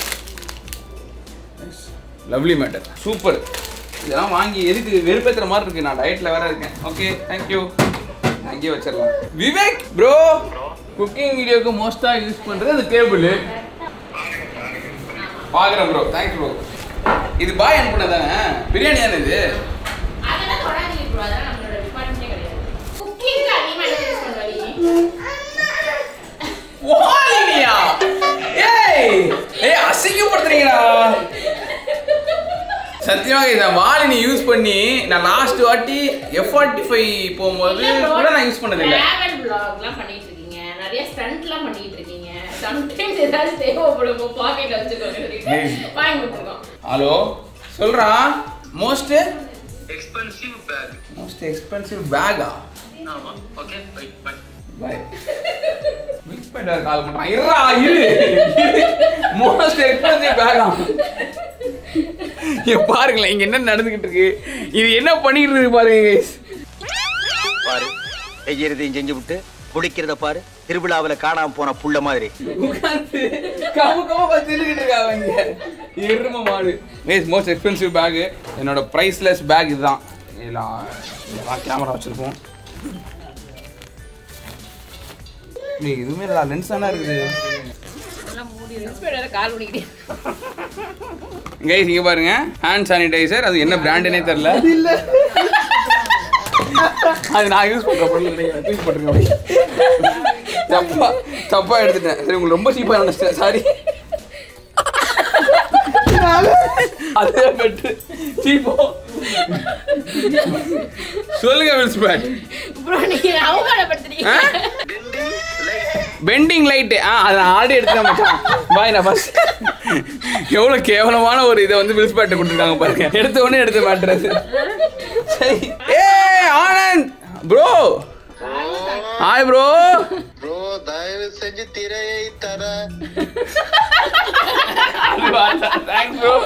லவ்லி மேட்டர் சூப்பர் இதெல்லாம் வாங்கி எதுக்கு வெறுப்பேற்றுற மாதிரி இருக்கு நான் டயட்டில் வேற இருக்கேன் ஓகே தேங்க்யூ அங்கேயே வச்சிடலாம் விவேக் ப்ரோ குக்கிங் வீடியோக்கு மோஸ்ட்டாக யூஸ் பண்ணுறது அந்த கேபிள் பார்க்குறேன் ப்ரோ தேங்க்ஸ் ப்ரோ இது பாய் அனுப்புனது தானே பிரியாணி தானே இது அதெல்லாம் தொடாதீங்க bro. அதெல்லாம் நம்மளோட department-ஏ கிடையாது. Cooking க்கு அதிகமா என்ன use பண்ணுவ நீ? வாலினியா ஏய் ஏய் அசிங்கப்படுத்துறீங்கடா சத்தியமா இதை வாலினி யூஸ் பண்ணி நான் லாஸ்ட் வாட்டி எஃப் ஃபார்ட்டி ஃபைவ் போகும்போது இல்ல bro. கூட நான் யூஸ் பண்ணது இல்லை travel vlog-லாம் பண்ணிட்டு இருக்கீங்க. நிறைய stunt-லாம் பண்ணிட்டு இருக்கீங்க. Sometimes ஏதாச்சும் தேவைப்படும் போது pocket ல வச்சுக்கோங்க சொல்லிட்டு வாங்கி கொடுத்துருக்கோம். ஹலோ சொல்றா most expensive bag. Most expensive பேகா ஆமா okay bye bye bye miss பண்ணிட்டு கால் பண்றான் இருடா இரு மோஸ்ட் எக்ஸ்பென்சிவ் பேகா இங்க பாருங்களேன் இங்க என்ன நடந்துகிட்டு இருக்கு இது என்ன பண்ணிட்டு இருக்கு பாருங்க guys. பாரு செய்யறதையும் செஞ்சு விட்டு பிடிக்கிறத பாரு திருவிழாவுல காணாம போன புள்ள மாதிரி உட்கார்ந்து கம கம பார்த்து நின்னுகிட்டு இருக்காங்க இங்க. எருமை மாடு நேஸ் மோஸ்ட் எக்ஸ்பென்சிவ் பேக் என்னோட ப்ரைஸ்லெஸ் பேக் இதுதான் இதெல்லாம் கேமரா வச்சிருப்போம் நீ எதுவுமே இல்லை லென்ஸ் தானே இருக்குது எல்லாம் மூடி rinse பண்ணிட்டு கால் பண்ணிக்கிட்டே. கைஸ் இங்க பாருங்க ஹேண்ட் சானிடைசர் அது என்ன பிராண்டுனே தெரியல அது நான் யூஸ் பண்ற பொருள் நினைக்கிறேன் தூக்கி போட்டுருங்க அப்படியே. தப்பா தப்பா எடுத்துட்டேன் சரி உங்களுக்கு ரொம்ப சீப்பா நினைச்சிட்டேன் சாரி அதே பெட்டு சீப்போ சொல்லுங்க வில்ஸ்பேட் bro, நீங்க அவமானப்படுத்துறீங்க. பெண்டிங் லைட் ஆ அதை ஆல்ரெடி எடுத்துக்க மாட்டான் பாய் நான் ஃபர்ஸ்ட் எவ்வளோ கேவலமான ஒரு இதை வந்து வில்ஸ்பேட்டை கொடுத்துருக்காங்க பாருங்க எடுத்த உடனே எடுத்து மாட்டுறது சரி ஏ Anand bro hi bro bro தயவு செஞ்சு திரையை தர தேங்க்ஸ் ப்ரோ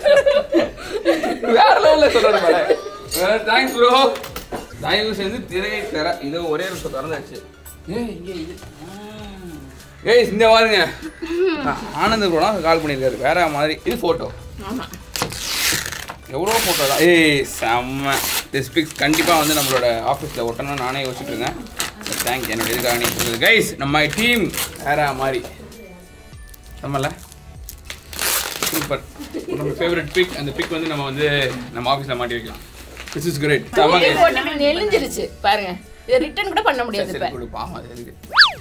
வேற லெவலில் சொல்கிறேன் பாரு தேங்க்ஸ் ப்ரோ தயவு செஞ்சு திரையை தர இதோ ஒரே நிமிஷம் திறந்தாச்சு ஏய் இங்கே இது ஏய் இந்த பாருங்க ஆனந்த் ப்ரோனா கால் பண்ணியிருக்காரு வேற மாதிரி இது ஃபோட்டோ ஆமா. எவ்வளோ ஃபோட்டோ தான் ஏய் செம்ம திஸ் பிக்ஸ் கண்டிப்பாக வந்து நம்மளோட ஆஃபீஸில் ஒட்டணும்னு நானே யோசிச்சுட்டு இருந்தேன் தேங்க் என்னோட இதுக்காக நீ சொல்லுது கைஸ் நம்ம டீம் வேற மாதிரி செம்மல சூப்பர் நம்ம ஃபேவரட் பிக் அந்த பிக் வந்து நம்ம வந்து நம்ம ஆஃபீஸில் மாட்டி வைக்கலாம் திஸ் இஸ் கிரேட் தூக்கி போட்டு இப்படி நெளிஞ்சிருச்சு பாருங்க இதை ரிட்டர்ன் கூட பண்ண முடியாது இப்ப பாவம் அது எதுக்கு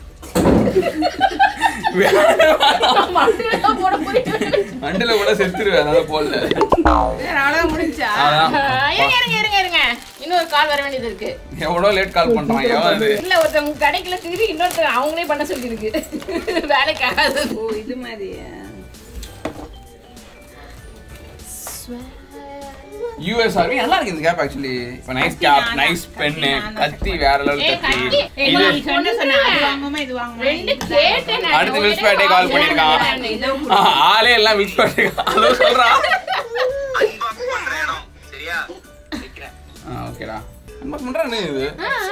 மண்ணுல போட முடியும் மண்டல கூட செத்துருவேன் அதனால போடல அவ்வளவு முடிஞ்சா அதான் இருங்க இருங்க இருங்க இருங்க இன்னொரு கால் வர வேண்டியது இருக்கு எவ்வளோ லேட் கால் பண்றான் எவன் அது இல்ல ஒருத்தவங்க கடைக்குள்ள திரும்பி இன்னொருத்தர் அவங்களே பண்ண சொல்லியிருக்கு வேலைக்கு ஆகாது ஓ இது மாதிரியா யூஎஸ் ஆர்மி நல்லா இருக்கு இந்த கேப் ஆக்சுவலி இப்போ நைஸ் கேப் நைஸ் பென்னு கத்தி வேற லெவல் ஏய், கத்தி கத்தி. ஏய், இது நீ சொன்ன சொன்ன அது வாங்குமா இது வாங்குமா ரெண்டு கேட்டேன் நான். அடுத்து மில்ஸ் பேட்டே கால் பண்ணிருக்கான் இதோ ஆ, ஆளே எல்லாம் மிக்ஸ் பண்ணி ஹலோ சொல்றான் சரியா ஆ ஓகேடா நம்ம பண்றானே இது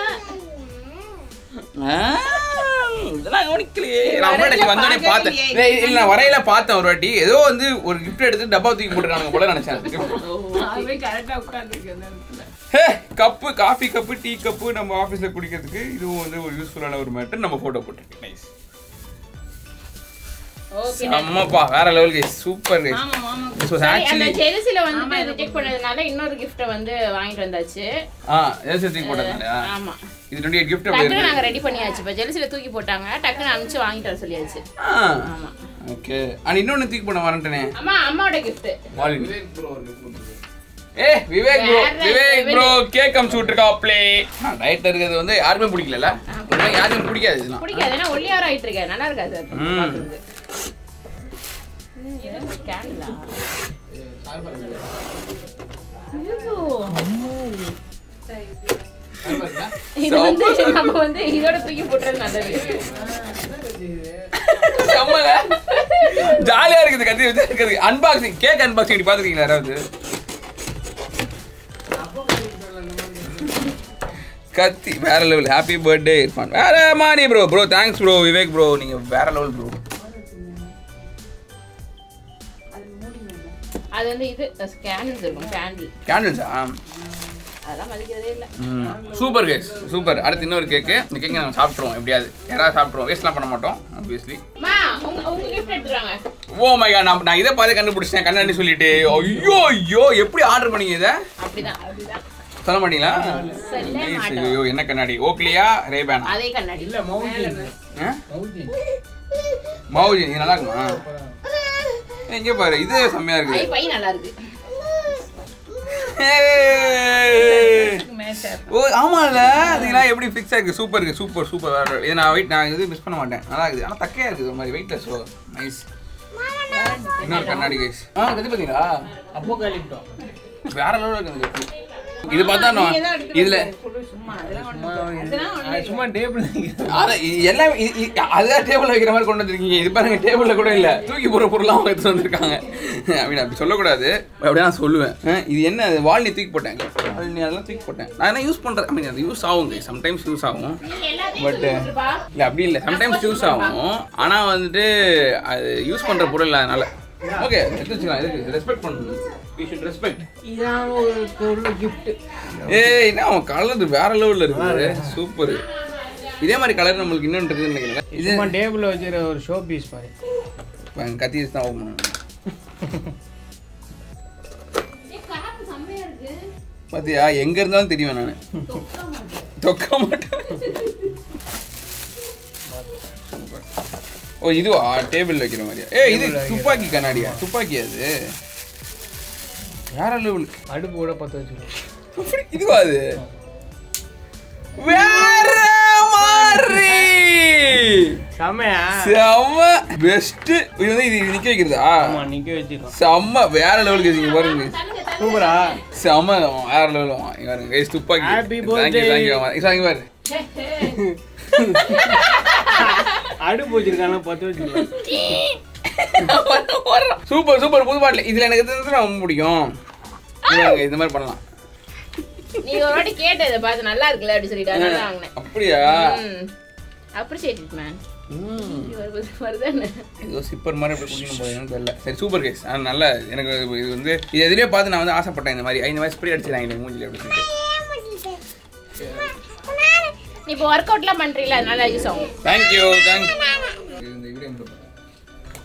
ஆ, இதெல்லாம் கவனிக்கலையே நான் ஒரு வாட்டி வந்தோடனே பார்த்தேன் ஏய், இல்ல நான் வரையில பார்த்தேன் ஒரு வாட்டி ஏதோ வந்து ஒரு gift எடுத்து டப்பா தூக்கி போட்டுருக்காங்க போல நினைச்சேன் அதுவே கரெக்டா உட்கார்ந்துருக்கு அந்த இடத்துல hey cup coffee cup tea cup நம்ம ஆஃபீஸில் குடிக்கிறதுக்கு இதுவும் வந்து ஒரு யூஸ்ஃபுல்லான ஒரு மேட்டர் நம்ம ஃபோட்டோ போட்டிருக்கேன் நைஸ் Okay, அம்மாப்பா வேற லெவல் கைஸ் சூப்பர் கைஸ் ஆமா ஆமா திஸ் வாஸ் சரி, அந்த ஆக்சுவலி ஜெருசில வந்து ரிஜெக்ட் பண்ணதுனால இன்னொரு கிஃப்ட வந்து வாங்கிட்டு வந்தாச்சு ஆ எல்சி தூக்கி போட்டதுனாலயா ஆமா இது டுவெண்ட்டி எயிட் கிஃப்ட் அப்படி டக்குனு இருக்கு நாங்க ரெடி பண்ணியாச்சு இப்ப ஜெருசில தூக்கி போட்டாங்க டக்குனு அனுப்பிச்சு வாங்கிட்டு வர சொல்லியாச்சு ஆ ஓகே அண்ட் இன்னொன்னு தூக்கி போட வரட்டனே அம்மா அம்மாவோட கிஃப்ட் வாலின் ஏ விவேக் ப்ரோ வேற விவேக் level. ப்ரோ கேக் அமுச்சு விட்டுருக்காப்லே ரைட் இருக்கிறது வந்து யாருமே பிடிக்கல யாருமே பிடிக்காது இதெல்லாம் பிடிக்காது ஏன்னா ஒல்லியார ஆயிட்டு இருக்கேன் நல்லா இருக்காது அது ம். பாக்குறது. ம், இது கேண்டிலா இது வந்து நம்ம வந்து இதோட தூக்கி போட்டுறது நல்லது செம்மல ஜாலியா இருக்குது கத்தி வச்சு இருக்குது அன்பாக்சிங் கேக் அன்பாக்சிங் பாத்துருக்கீங்களா யாராவது கத்தி வேற லெவல் ஹாப்பி பர்த்டே இர்ஃபான் வேற மானி bro bro thanks bro Vivek bro நீங்க வேற லெவல் ப்ரோ அது வந்து இது கேண்டில்ஸ் இருக்கும் கேண்டில் கேண்டில்ஸா அதெல்லாம் மதிக்கிறதே இல்ல சூப்பர் கேஸ் சூப்பர் அடுத்து இன்னொரு கேக்கு இந்த கேக்கை நாங்கள் சாப்பிட்ருவோம் எப்படியாவது யாராவது சாப்பிட்ருவோம் வேஸ்ட்லாம் பண்ண மாட்டோம் ஆப்வியஸ்லி அம்மா உங்க உங்க கிஃப்ட் எடுத்துறாங்க ஓ மை காட் நான் நான் இதை பார்த்து கண்டுபிடிச்சேன் கண்ணாடி சொல்லிட்டு ஐயோ ஐயோ எப்படி ஆர்டர் பண்ணீங்க இதை அப்படிதான் அப்படிதான் சொல்ல மாட்டீங்களா சொல்ல Nice. மாட்டோம். ஐயோ என்ன கண்ணாடி ஓக்லியா ரேபேனா அதே கண்ணாடி இல்ல மவுண்டன் ஆ? மவுண்டன் மவுஜி இது நல்லா இருக்குமா ஏய், இங்க பாரு இது செம்மையா ஐ இருக்குது பை நல்லா இருக்கு ஏய். மேட்ச் ஓ ஆமால அதுலாம் எப்படி ஃபிக்ஸ் ஆயிருக்கு சூப்பர் இருக்கு சூப்பர் சூப்பர் வேற இது நான் வெயிட் நான் இது மிஸ் பண்ண மாட்டேன் நல்லா இருக்குது ஆனா தக்கையா இருக்குது ஒரு மாதிரி வெயிட்லெஸ் ஸோ நைஸ் இன்னொரு கண்ணாடி கைஸ் ஆ கத்தி பாத்தீங்களா அப்போ கழிப்பிட்டோம் வேற லெவலில் இருக்குது கத்தி. இது பார்த்தா நான் இதுல சும்மா அதெல்லாம் ஒண்ணும் அதெல்லாம் ஒண்ணும் சும்மா டேபிள் அத இ- எல்லாம் இ- இ- அதுதான் டேபிள்ல வைக்கிற மாதிரி கொண்டு வந்திருக்கீங்க இது பாருங்க டேபிள்ல கூட இல்ல தூக்கி போற பொருளாக அவங்க எடுத்து வந்திருக்காங்க அப்படி அப்படி சொல்லக்கூடாது அப்படியே நான் சொல்லுவேன் அஹ், இது என்ன அது வால்னி தூக்கி போட்டேன் வால்னி அதெல்லாம் தூக்கி போட்டேன் நான் என்ன யூஸ் பண்றேன் ஐ மீன் அது யூஸ் ஆகும் சம்டைம்ஸ் யூஸ் ஆகும் பட் இல்ல அப்படி இல்ல சம்டைம்ஸ் யூஸ் ஆகும் ஆனா வந்துட்டு அது யூஸ் பண்ற பொருள் இல்ல அதனால ஓகே எடுத்து வச்சுக்கலாம் இதுக்கு ரெஸ்பெக்ட் பண்ணணும் வி ஷுட் ரெஸ்பெக்ட் இதான் ஒரு ஒரு கிஃப்ட் ஏய் என்ன அவன் கலர் வேற லெவல்ல இருக்கு சூப்பர் இதே மாதிரி கலர் நம்மளுக்கு இன்னொன்று இருக்குன்னு நினைக்கிறேன் இது சும்மா டேபிள்ல வச்சிருக்க ஒரு ஷோ பீஸ் பாரு பாருங்க, கத்தி வச்சு தான் ஓப்பன் பண்ணணும் பாத்தியா எங்க இருந்தாலும் தெரியும் நான் தொக்க மாட்டேன் ஓ இதுவா டேபிள் வைக்கிற மாதிரியா ஏய் இது துப்பாக்கி கண்ணாடியா துப்பாக்கி அது வேற லெவல் அடுப்பு கூட பத்த வச்சிருக்கோம் இதுவா அது வேற மாதிரி செமையா செம்ம பெஸ்ட் இது வந்து இது நிக்க வைக்கிறதா ஆமா நிக்க வச்சிருக்கோம் செம்ம வேற லெவலுக்கு இங்க பாருங்க சூப்பரா செம்ம வேற லெவல் இங்க பாருங்க guys, துப்பாக்கி Happy Thank you, birthday. thank you. இங்க இங்க பாரு அடுப்பு வச்சிருக்காங்க பத்த வச்சிருக்கோம் சூப்பர் சூப்பர் புது பாட்டில் இதுல எனக்கு இது ரொம்ப பிடிக்கும் இது பாருங்க, இந்த மாதிரி பண்ணலாம் நீங்க ஒரு வாட்டி கேட்ட இதை பார்த்து நல்லா இருக்குல்ல அப்படி சொல்லிட்டு அதனால வாங்கினேன் அப்படியா அப்ரிஷியேட் இட் மேன் வருதானே ஏதோ சிப்பர் மாதிரி அப்படி குடிக்கணும் போதுன்னு தெரியல சரி சூப்பர் கேஸ் ஆனால் நல்ல எனக்கு இது வந்து இது எதுலேயே பார்த்து நான் வந்து ஆசைப்பட்டேன் இந்த மாதிரி இந்த மாதிரி ஸ்ப்ரே அடிச்சிடலாம் எனக்கு மூஞ்சில் அப்படி சொல்லிட்டு இப்போ ஒர்க் அவுட்லாம் பண்றீங்களா அதனால யூஸ் ஆகும் தேங்க்யூ தேங்க் இந்த வீடியோ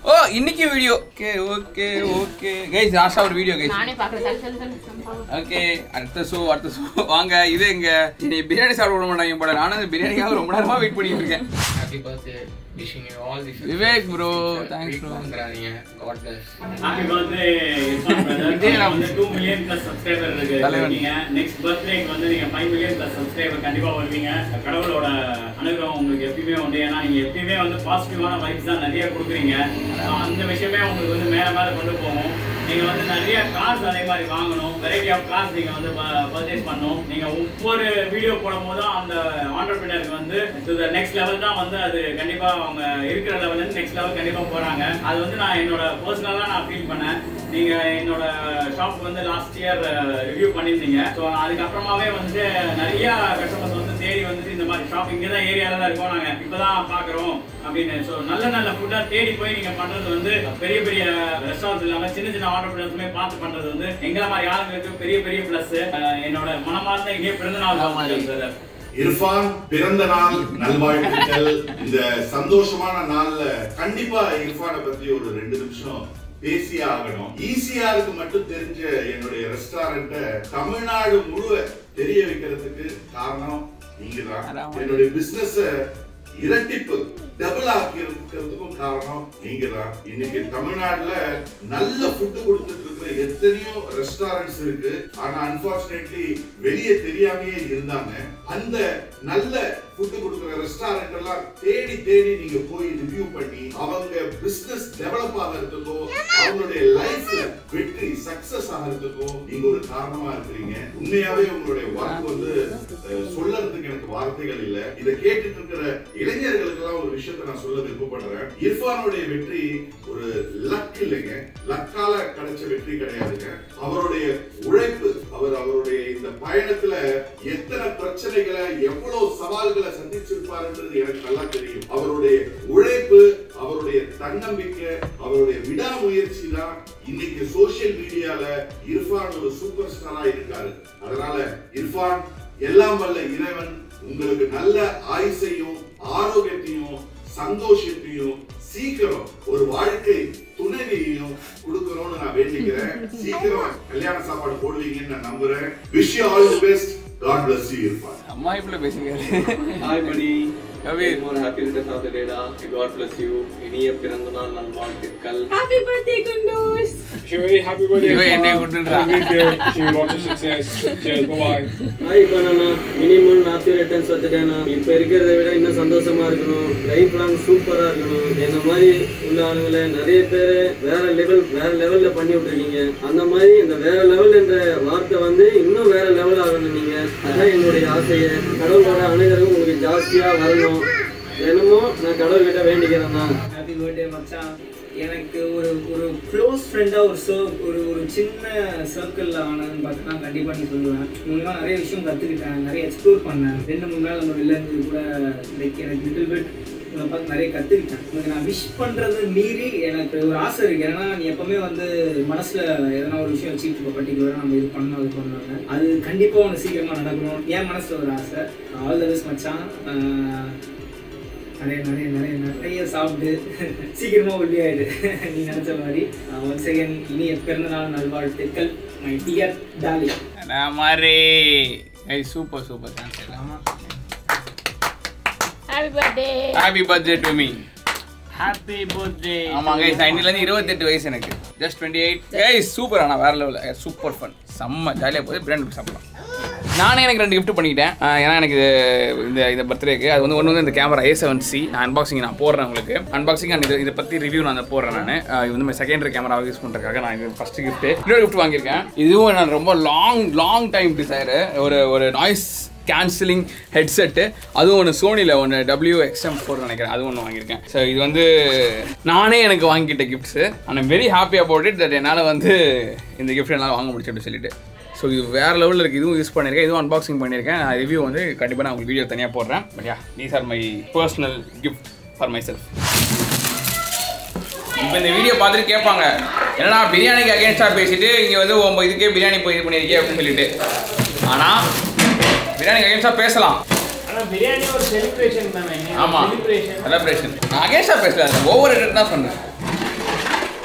ஓ இன்னைக்கு video okay okay okay guys லாஸ்டா ஒரு வீடியோ கைஸ் நானே பாக்குறேன் சொல்லு, சொல்லு, சொல்லு, சொல்லு, சொல்லு. ஓகே அடுத்த ஷோ அடுத்த ஷோ வாங்க இது எங்க நீ பிரியாணி சாப்பிட விட மாட்டாங்க போல நானும் இந்த பிரியாணிக்காக ரொம்ப நேரமா வெயிட் பண்ணிட்டு இருக்கேன் happy birthday wishing you all the Vivek bro, thanks bro. வந்துறாதீங்க god bless happy birthday Irfan brother இதே நான் வந்து 2 மில்லியன் பிளஸ் சப்ஸ்கிரைபர் இருக்கு தலைவன். இருக்கீங்க நெக்ஸ்ட் பர்த்டேக்கு வந்து நீங்க 5 மில்லியன் பிளஸ் சப்ஸ்கிரைபர் கண்டிப்பா வருவீங்க கடவுளோட அனுகிரகம் உங்களுக்கு எப்பயுமே உண்டு ஏன்னா நீங்க எப்பயுமே வந்து பாசிட்டிவான வைப்ஸ் தான் நிறைய கொடுக்குறீங்க அந்த விஷயமே உங்களுக்கு வந்து மேல மேல கொண்டு போகும் நீங்க வந்து நிறைய கார்ஸ் அதே மாதிரி வாங்கணும் வெரைட்டி ஆஃப் கார்ஸ் நீங்க வந்து பர்ச்சேஸ் பண்ணணும் நீங்க ஒவ்வொரு வீடியோ போடும் போதும் அந்த ஆண்டர்பிரினருக்கு வந்து டு த நெக்ஸ்ட் லெவல் தான் வந்து அது கண்டிப்பா அவங்க இருக்கிற லெவல்ல இருந்து நெக்ஸ்ட் லெவல் கண்டிப்பா போறாங்க அது வந்து நான் என்னோட பர்சனலா நான் ஃபீல் பண்ணேன் நீங்க என்னோட ஷாப் வந்து லாஸ்ட் இயர் ரிவ்யூ பண்ணியிருந்தீங்க ஸோ அதுக்கப்புறமாவே வந்து நிறைய கஸ்டமர்ஸ் வந்து தேடி வந்துட்டு இந்த மாதிரி ஷாப் இங்கே தான் ஏரியால தான் இருக்கோம் நாங்க இப்பதான் பாக்குறோம் அப்படின்னு ஸோ நல்ல நல்ல ஃபுட்டா தேடி போய் நீங்க பண்றது வந்து பெரிய பெரிய ரெஸ்டாரண்ட்ஸ் இல்லாம சின்ன சின்ன ஆண்டர்பிரினர்ஸுமே பார்த்து பண்றது வந்து எங்களை மாதிரி ஆளுங்களுக்கு பெரிய பெரிய பிளஸ் என்னோட மனமார்ந்த இங்கே பிறந்த நாள் பிரதர் இர்ஃபான் பிறந்த நாள் நல்வாழ்த்துக்கள் இந்த சந்தோஷமான நாள்ல கண்டிப்பா இர்ஃபானை பத்தி ஒரு ரெண்டு நிமிஷம் பேசியே ஆகணும் ஈசிஆருக்கு மட்டும் தெரிஞ்ச என்னுடைய ரெஸ்டாரண்ட தமிழ்நாடு முழுவ தெரிய வைக்கிறதுக்கு காரணம் நீங்க தான் என்னுடைய பிசினஸ் இரட்டிப்பு டபுள் ஆக்கி இருக்கிறதுக்கும் காரணம் நீங்க தான் இன்னைக்கு தமிழ்நாட்டுல நல்ல ஃபுட் கொடுத்துட்டு இருக்கிற எத்தனையோ ரெஸ்டாரண்ட்ஸ் இருக்கு ஆனா அன்பார்ச்சுனேட்லி வெளியே தெரியாமயே இருந்தாங்க அந்த நல்ல ஃபுட் கொடுக்குற ரெஸ்டாரண்ட் எல்லாம் தேடி தேடி நீங்க போய் ரிவ்யூ பண்ணி அவங்க பிசினஸ் டெவலப் ஆகிறதுக்கும் அவங்களுடைய லைஃப்ல வெற்றி சக்சஸ் ஆகிறதுக்கும் நீங்க ஒரு காரணமா இருக்கிறீங்க உண்மையாவே உங்களுடைய ஒர்க் வந்து அஹ், சொல்லறதுக்கு எனக்கு வார்த்தைகள் இல்ல இதை கேட்டுட்டு இருக்கிற இளைஞர்களுக்கு எல்லாம் ஒரு விஷயத்தை நான் சொல்ல விருப்பப்படுறேன் இர்ஃபானுடைய வெற்றி ஒரு லக் இல்லைங்க லக்கால கிடைச்ச வெற்றி கிடையாதுங்க அவருடைய உழைப்பு அவர் அவருடைய இந்த பயணத்துல எத்தனை பிரச்சனைகளை எவ்வளவு சவால்களை சந்திச்சிருப்பாருன்றது எனக்கு நல்லா தெரியும் அவருடைய உழைப்பு அவருடைய தன்னம்பிக்கை அவருடைய விடாமுயற்சி தான் இன்னைக்கு சோசியல் மீடியால இர்ஃபான் ஒரு சூப்பர் ஸ்டாரா இருக்காரு அதனால இர்ஃபான் எல்லாம் வல்ல இறைவன் உங்களுக்கு நல்ல ஆயுசையும் ஆரோக்கியத்தையும் சந்தோஷத்தையும் சீக்கிரம் ஒரு வாழ்க்கை துணைவியையும் கொடுக்கணும்னு நான் வேண்டிக்கிறேன் சீக்கிரம் கல்யாண சாப்பாடு போடுவீங்கன்னு நான் நம்புறேன் wish you all the best god bless you Irfan அம்மா இப்படி பேசுகிறாரு ஹாய் படி Kabir more happy returns of the டேடா காட் bless you இனிய பிறந்த நாள் நல்வாழ்த்துக்கள் Happy birthday, Kunduz! Very happy birthday. இவன் என்னை கொண்டுன்றா. Have a good day. Wishing you lots of success. Cheers. Bye bye. Hi பண்ணனா மினிமம் ஹாப்பி ரிட்டர்ன்ஸ் வந்துட்டேனா இப்போ இருக்கிறத விட இன்னும் சந்தோஷமா இருக்கணும் லைஃப் லாங் சூப்பரா இருக்கணும் என்ன மாதிரி உள்ள ஆளுங்களை நிறைய பேர் வேற லெவல் வேற லெவல்ல பண்ணி விட்டுருக்கீங்க அந்த மாதிரி இந்த வேற லெவல் என்ற வார்த்தை வந்து இன்னும் வேற லெவல் ஆகணும் நீங்க அதான் என்னுடைய ஆசையை கடவுளோட அனைவரும் உங்களுக்கு ஜாஸ்தியா வரணும் தினமும் நான் கடவுள்கிட்ட வேண்டிக்கிறேன் தான் ஹாப்பி பர்த்டே மச்சான் எனக்கு ஒரு ஒரு க்ளோஸ் ஃப்ரெண்டாக ஒரு சோ ஒரு ஒரு சின்ன சர்க்கிளில் ஆனதுன்னு பார்த்தீங்கன்னா கண்டிப்பாக நீ சொல்லுவேன் மூலியமாக நிறைய விஷயம் கற்றுக்கிட்டேன் நிறைய எக்ஸ்ப்ளோர் பண்ணேன் ரெண்டு மூணு நாள் நம்ம வெளில இருந்து கூட லைக் எனக்கு லிட்டில் பிட் உன்னை பார்த்து நிறைய கற்றுக்கிட்டேன் உனக்கு நான் விஷ் பண்ணுறது மீறி எனக்கு ஒரு ஆசை இருக்குது ஏன்னா நீ எப்பவுமே வந்து மனசில் எதனா ஒரு விஷயம் வச்சுக்கிட்டு இருக்க பர்டிகுலராக நம்ம இது பண்ணணும் அது பண்ணணும் அது கண்டிப்பாக உனக்கு சீக்கிரமாக நடக்கணும் என் மனசில் ஒரு ஆசை ஆல் த பெஸ்ட் மச்சான் ஆஹ் நிறைய நிறைய நிறைய நிறைய சாப்பிட்டு சீக்கிரமா ஒல்லி ஆயிடு நீ நினைச்ச மாதிரி ஒன் செகண்ட் இனிய பிறந்த நாள் நல்வாழ்த்துக்கள் மை டியர் டாலி நான் மாதிரி ஏய் சூப்பர் சூப்பர் தேங்க்ஸ் எல்லாம் Happy birthday! Happy birthday to me happy birthday ஆமா கைஸ் இன்னில இருந்து இருபத்தெட்டு வயசு எனக்கு just twenty eight guys super ஆனா வேற லெவலில் சூப்பர் ஃபன் செம்ம ஜாலியாக போகுது பிராண்ட் சாப்பிடலாம் நானே எனக்கு ரெண்டு கிஃப்ட் பண்ணிக்கிட்டேன் ஆஹ் ஏன்னா எனக்கு இது- இந்த இந்த பர்த்டேக்கு அது வந்து ஒன்று வந்து இந்த கேமரா ஏ செவன் சி நான் அன்பாக்சிங் நான் போடுறேன் உங்களுக்கு அன்பாக்சிங் அண்ட் இது இதை பற்றி ரிவ்யூ நான் போடுறேன் நான் இது வந்து செகண்டரி கேமரா யூஸ் பண்ணுறதுக்காக நான் இது ஃபஸ்ட்டு கிஃப்ட் இன்னொரு கிஃப்ட் வாங்கியிருக்கேன் இதுவும் நான் ரொம்ப லாங் லாங் டைம் டிசைரு ஒரு ஒரு நாய்ஸ் கேன்சலிங் ஹெட்செட்டு அதுவும் ஒன்று சோனியில் ஒன்று டபிள்யூ எக்ஸ்எம் ஃபோர் நினைக்கிறேன் அது ஒன்று வாங்கியிருக்கேன் ஸோ இது வந்து நானே எனக்கு வாங்கிக்கிட்ட gifts I very happy about it that என்னால் வந்து இந்த கிஃப்ட் என்னால் வாங்க முடிச்சு அப்படின்னு சொல்லிட்டு ஸோ இது வேறு லெவலில் இருக்குது இதுவும் யூஸ் பண்ணியிருக்கேன் இதுவும் அன்பாக்சிங் பண்ணியிருக்கேன் நான் ரிவ்யூ வந்து கண்டிப்பாக நான் உங்களுக்கு வீடியோ தனியாக போடுறேன் but yeah these are my personal gift for myself இப்போ இந்த வீடியோ பார்த்துட்டு கேட்பாங்க என்னடா பிரியாணிக்கு அகேன்ஸ்டாக பேசிட்டு இங்கே வந்து உங்க இதுக்கே பிரியாணி போய் இது பண்ணியிருக்கே அப்படின்னு சொல்லிட்டு ஆனால் பிரியாணிக்கு அகேன்ஸ்டாக பேசலாம் ஆனா பிரியாணி ஒரு செலிப்ரேஷன் தானே ஆமாம் செலிப்ரேஷன் செலிப்ரேஷன் நான் அகேன்ஸ்டாக பேசல ஓவர் ரேட்டட் தான் சொன்னேன்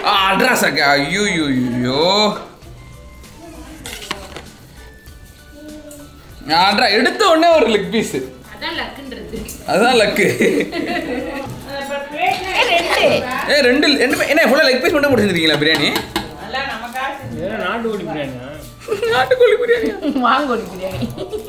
அட்ராஸ் ஐயோ ஐயோ ஐயோ அட்ரா எடுத்த உடனே ஒரு லெக் பீஸ் அதான் லக்குன்றது அதுதான் லக்கு ஏ ரெண்டு ரெண்டு என்ன ஃபுல்லாக லெக் பீஸ் மட்டும் முடிச்சிருக்கீங்களா பிரியாணி நாட்டுக்கோழி பிரியாணி நாட்டுக்கோழி பிரியாணி மாங்கோழி biryani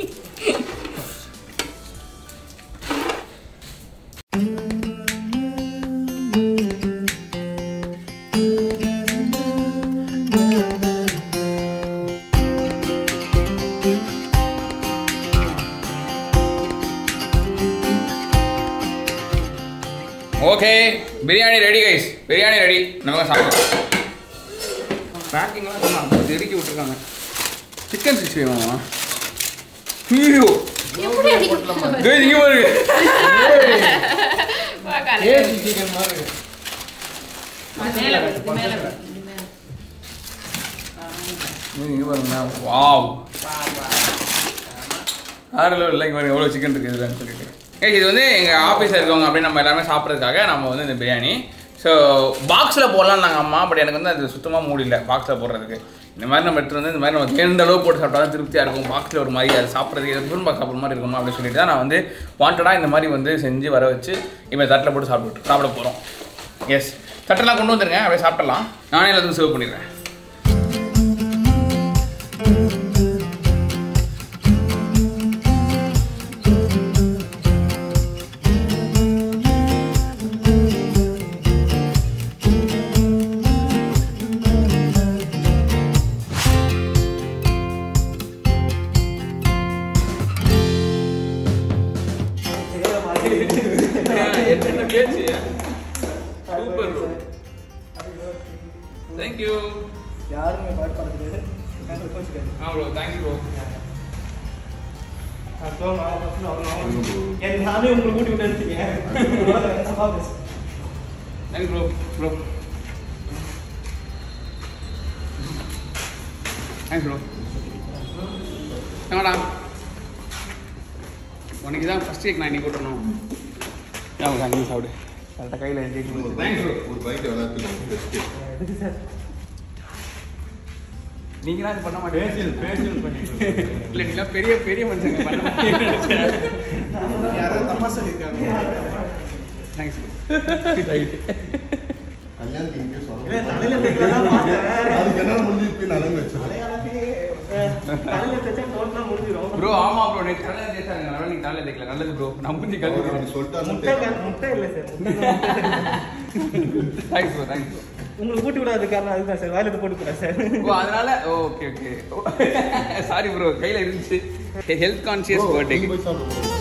okay biryani ready guys biryani ready நம்ம சாப்பிடுவோம் பேக்கிங்லாம் சும்மா தெருக்கி விட்டுருக்காங்க சிக்கன் சிக்ஸ்டி ஃபைவ் ஐயோ எப்படி அடிக்க கைஸ் இங்கே பாருங்க சிக்கன் மாதிரி மேல வருது மேல வருது மேல இங்கே பாருங்க வாவ் ஆறு லெவல் இல்லை இங்கே பாருங்க எவ்வளோ சிக்கன் இருக்குது இதுலன்னு சொல்லிட்டு ஏய் இது வந்து எங்கள் ஆஃபீஸில் இருக்கவங்க அப்படின்னு நம்ம எல்லாமே சாப்பிட்றதுக்காக நம்ம வந்து இந்த பிரியாணி ஸோ பாக்ஸில் போடலாம் நாங்கள் அம்மா பட் எனக்கு வந்து அது சுத்தமாக மூடில்ல பாக்ஸில் போடுறதுக்கு இந்த மாதிரி நம்ம எடுத்துட்டு வந்து இந்த மாதிரி நம்ம தேர்ந்த அளவு போட்டு சாப்பிட்டா தான் திருப்தியாக இருக்கும் பாக்ஸில் ஒரு மாதிரி அது சாப்பிட்றதுக்கு டிஃபன் பாக்ஸ் சாப்பிட்ற மாதிரி இருக்குமா அப்படின்னு சொல்லிட்டு தான் நான் வந்து வாண்டடாக இந்த மாதிரி வந்து செஞ்சு வர வச்சு இப்போ தட்டில் போட்டு சாப்பிட்டு சாப்பிட போகிறோம் எஸ் தட்டெல்லாம் கொண்டு வந்துருங்க அப்படியே சாப்பிடலாம் நானே எல்லாத்துக்கும் சர்வ் பண்ணிடுறேன் என்ன பேச்சு சூப்பர் ப்ரோ தேங்க்யூ யாருமே பயப்படுறது ஆ ப்ரோ தேங்க்யூ ப்ரோ நானே உங்களை கூட்டி விட்டு எடுத்துக்கேன் thanks bro bro thanks bro என்னடா உனக்கு தான் ஃபஸ்ட் கேக் நான் இன்னைக்கு போட்டுறணும் ஆமாம் சார் நீ சாப்பிடு கரெக்டாக கையில் எழுதி தேங்க்ஸ் ப்ரோ ஒரு பைக் எல்லாத்துக்கும் நீங்களாம் இது பண்ண மாட்டேன் பேசியல் பண்ணிட்டு இல்லை நீங்களாம் பெரிய பெரிய மனுஷங்க பண்ண மாட்டேன் யாரோ தப்பா சொல்லியிருக்காங்க தேங்க்ஸ் கல்யாணத்துக்கு இங்கே இல்ல, தலையில தைக்கிறதா பார்த்தேன். அதுக்கு என்ன முடிஞ்சு இப்போ நலங்கு வச்சு தலையில தைச்சா டோட்டலா முடிஞ்சிரும். ப்ரோ ஆமா ப்ரோ நேற்று காலையில் தேய்ச்சாங்க அதனால நீங்கள் காலையில் தேய்க்கல நல்லது ப்ரோ நான் முடிஞ்சு கழுவி முட்டை க- முட்டை இல்ல சார் முட்டை தேங்க்ஸ் ப்ரோ தேங்க்ஸ் ப்ரோ உங்களுக்கு கூட்டி விடாத காரணம் அதுதான் சார் வாயில போட்டு போறேன் சார் ஓ அதனால ஓகே ஓகே சாரி ப்ரோ கையில் இருந்துச்சு ஹெல்த் கான்சியஸ் பர்த்டே போய் சாப்பிடுவோம்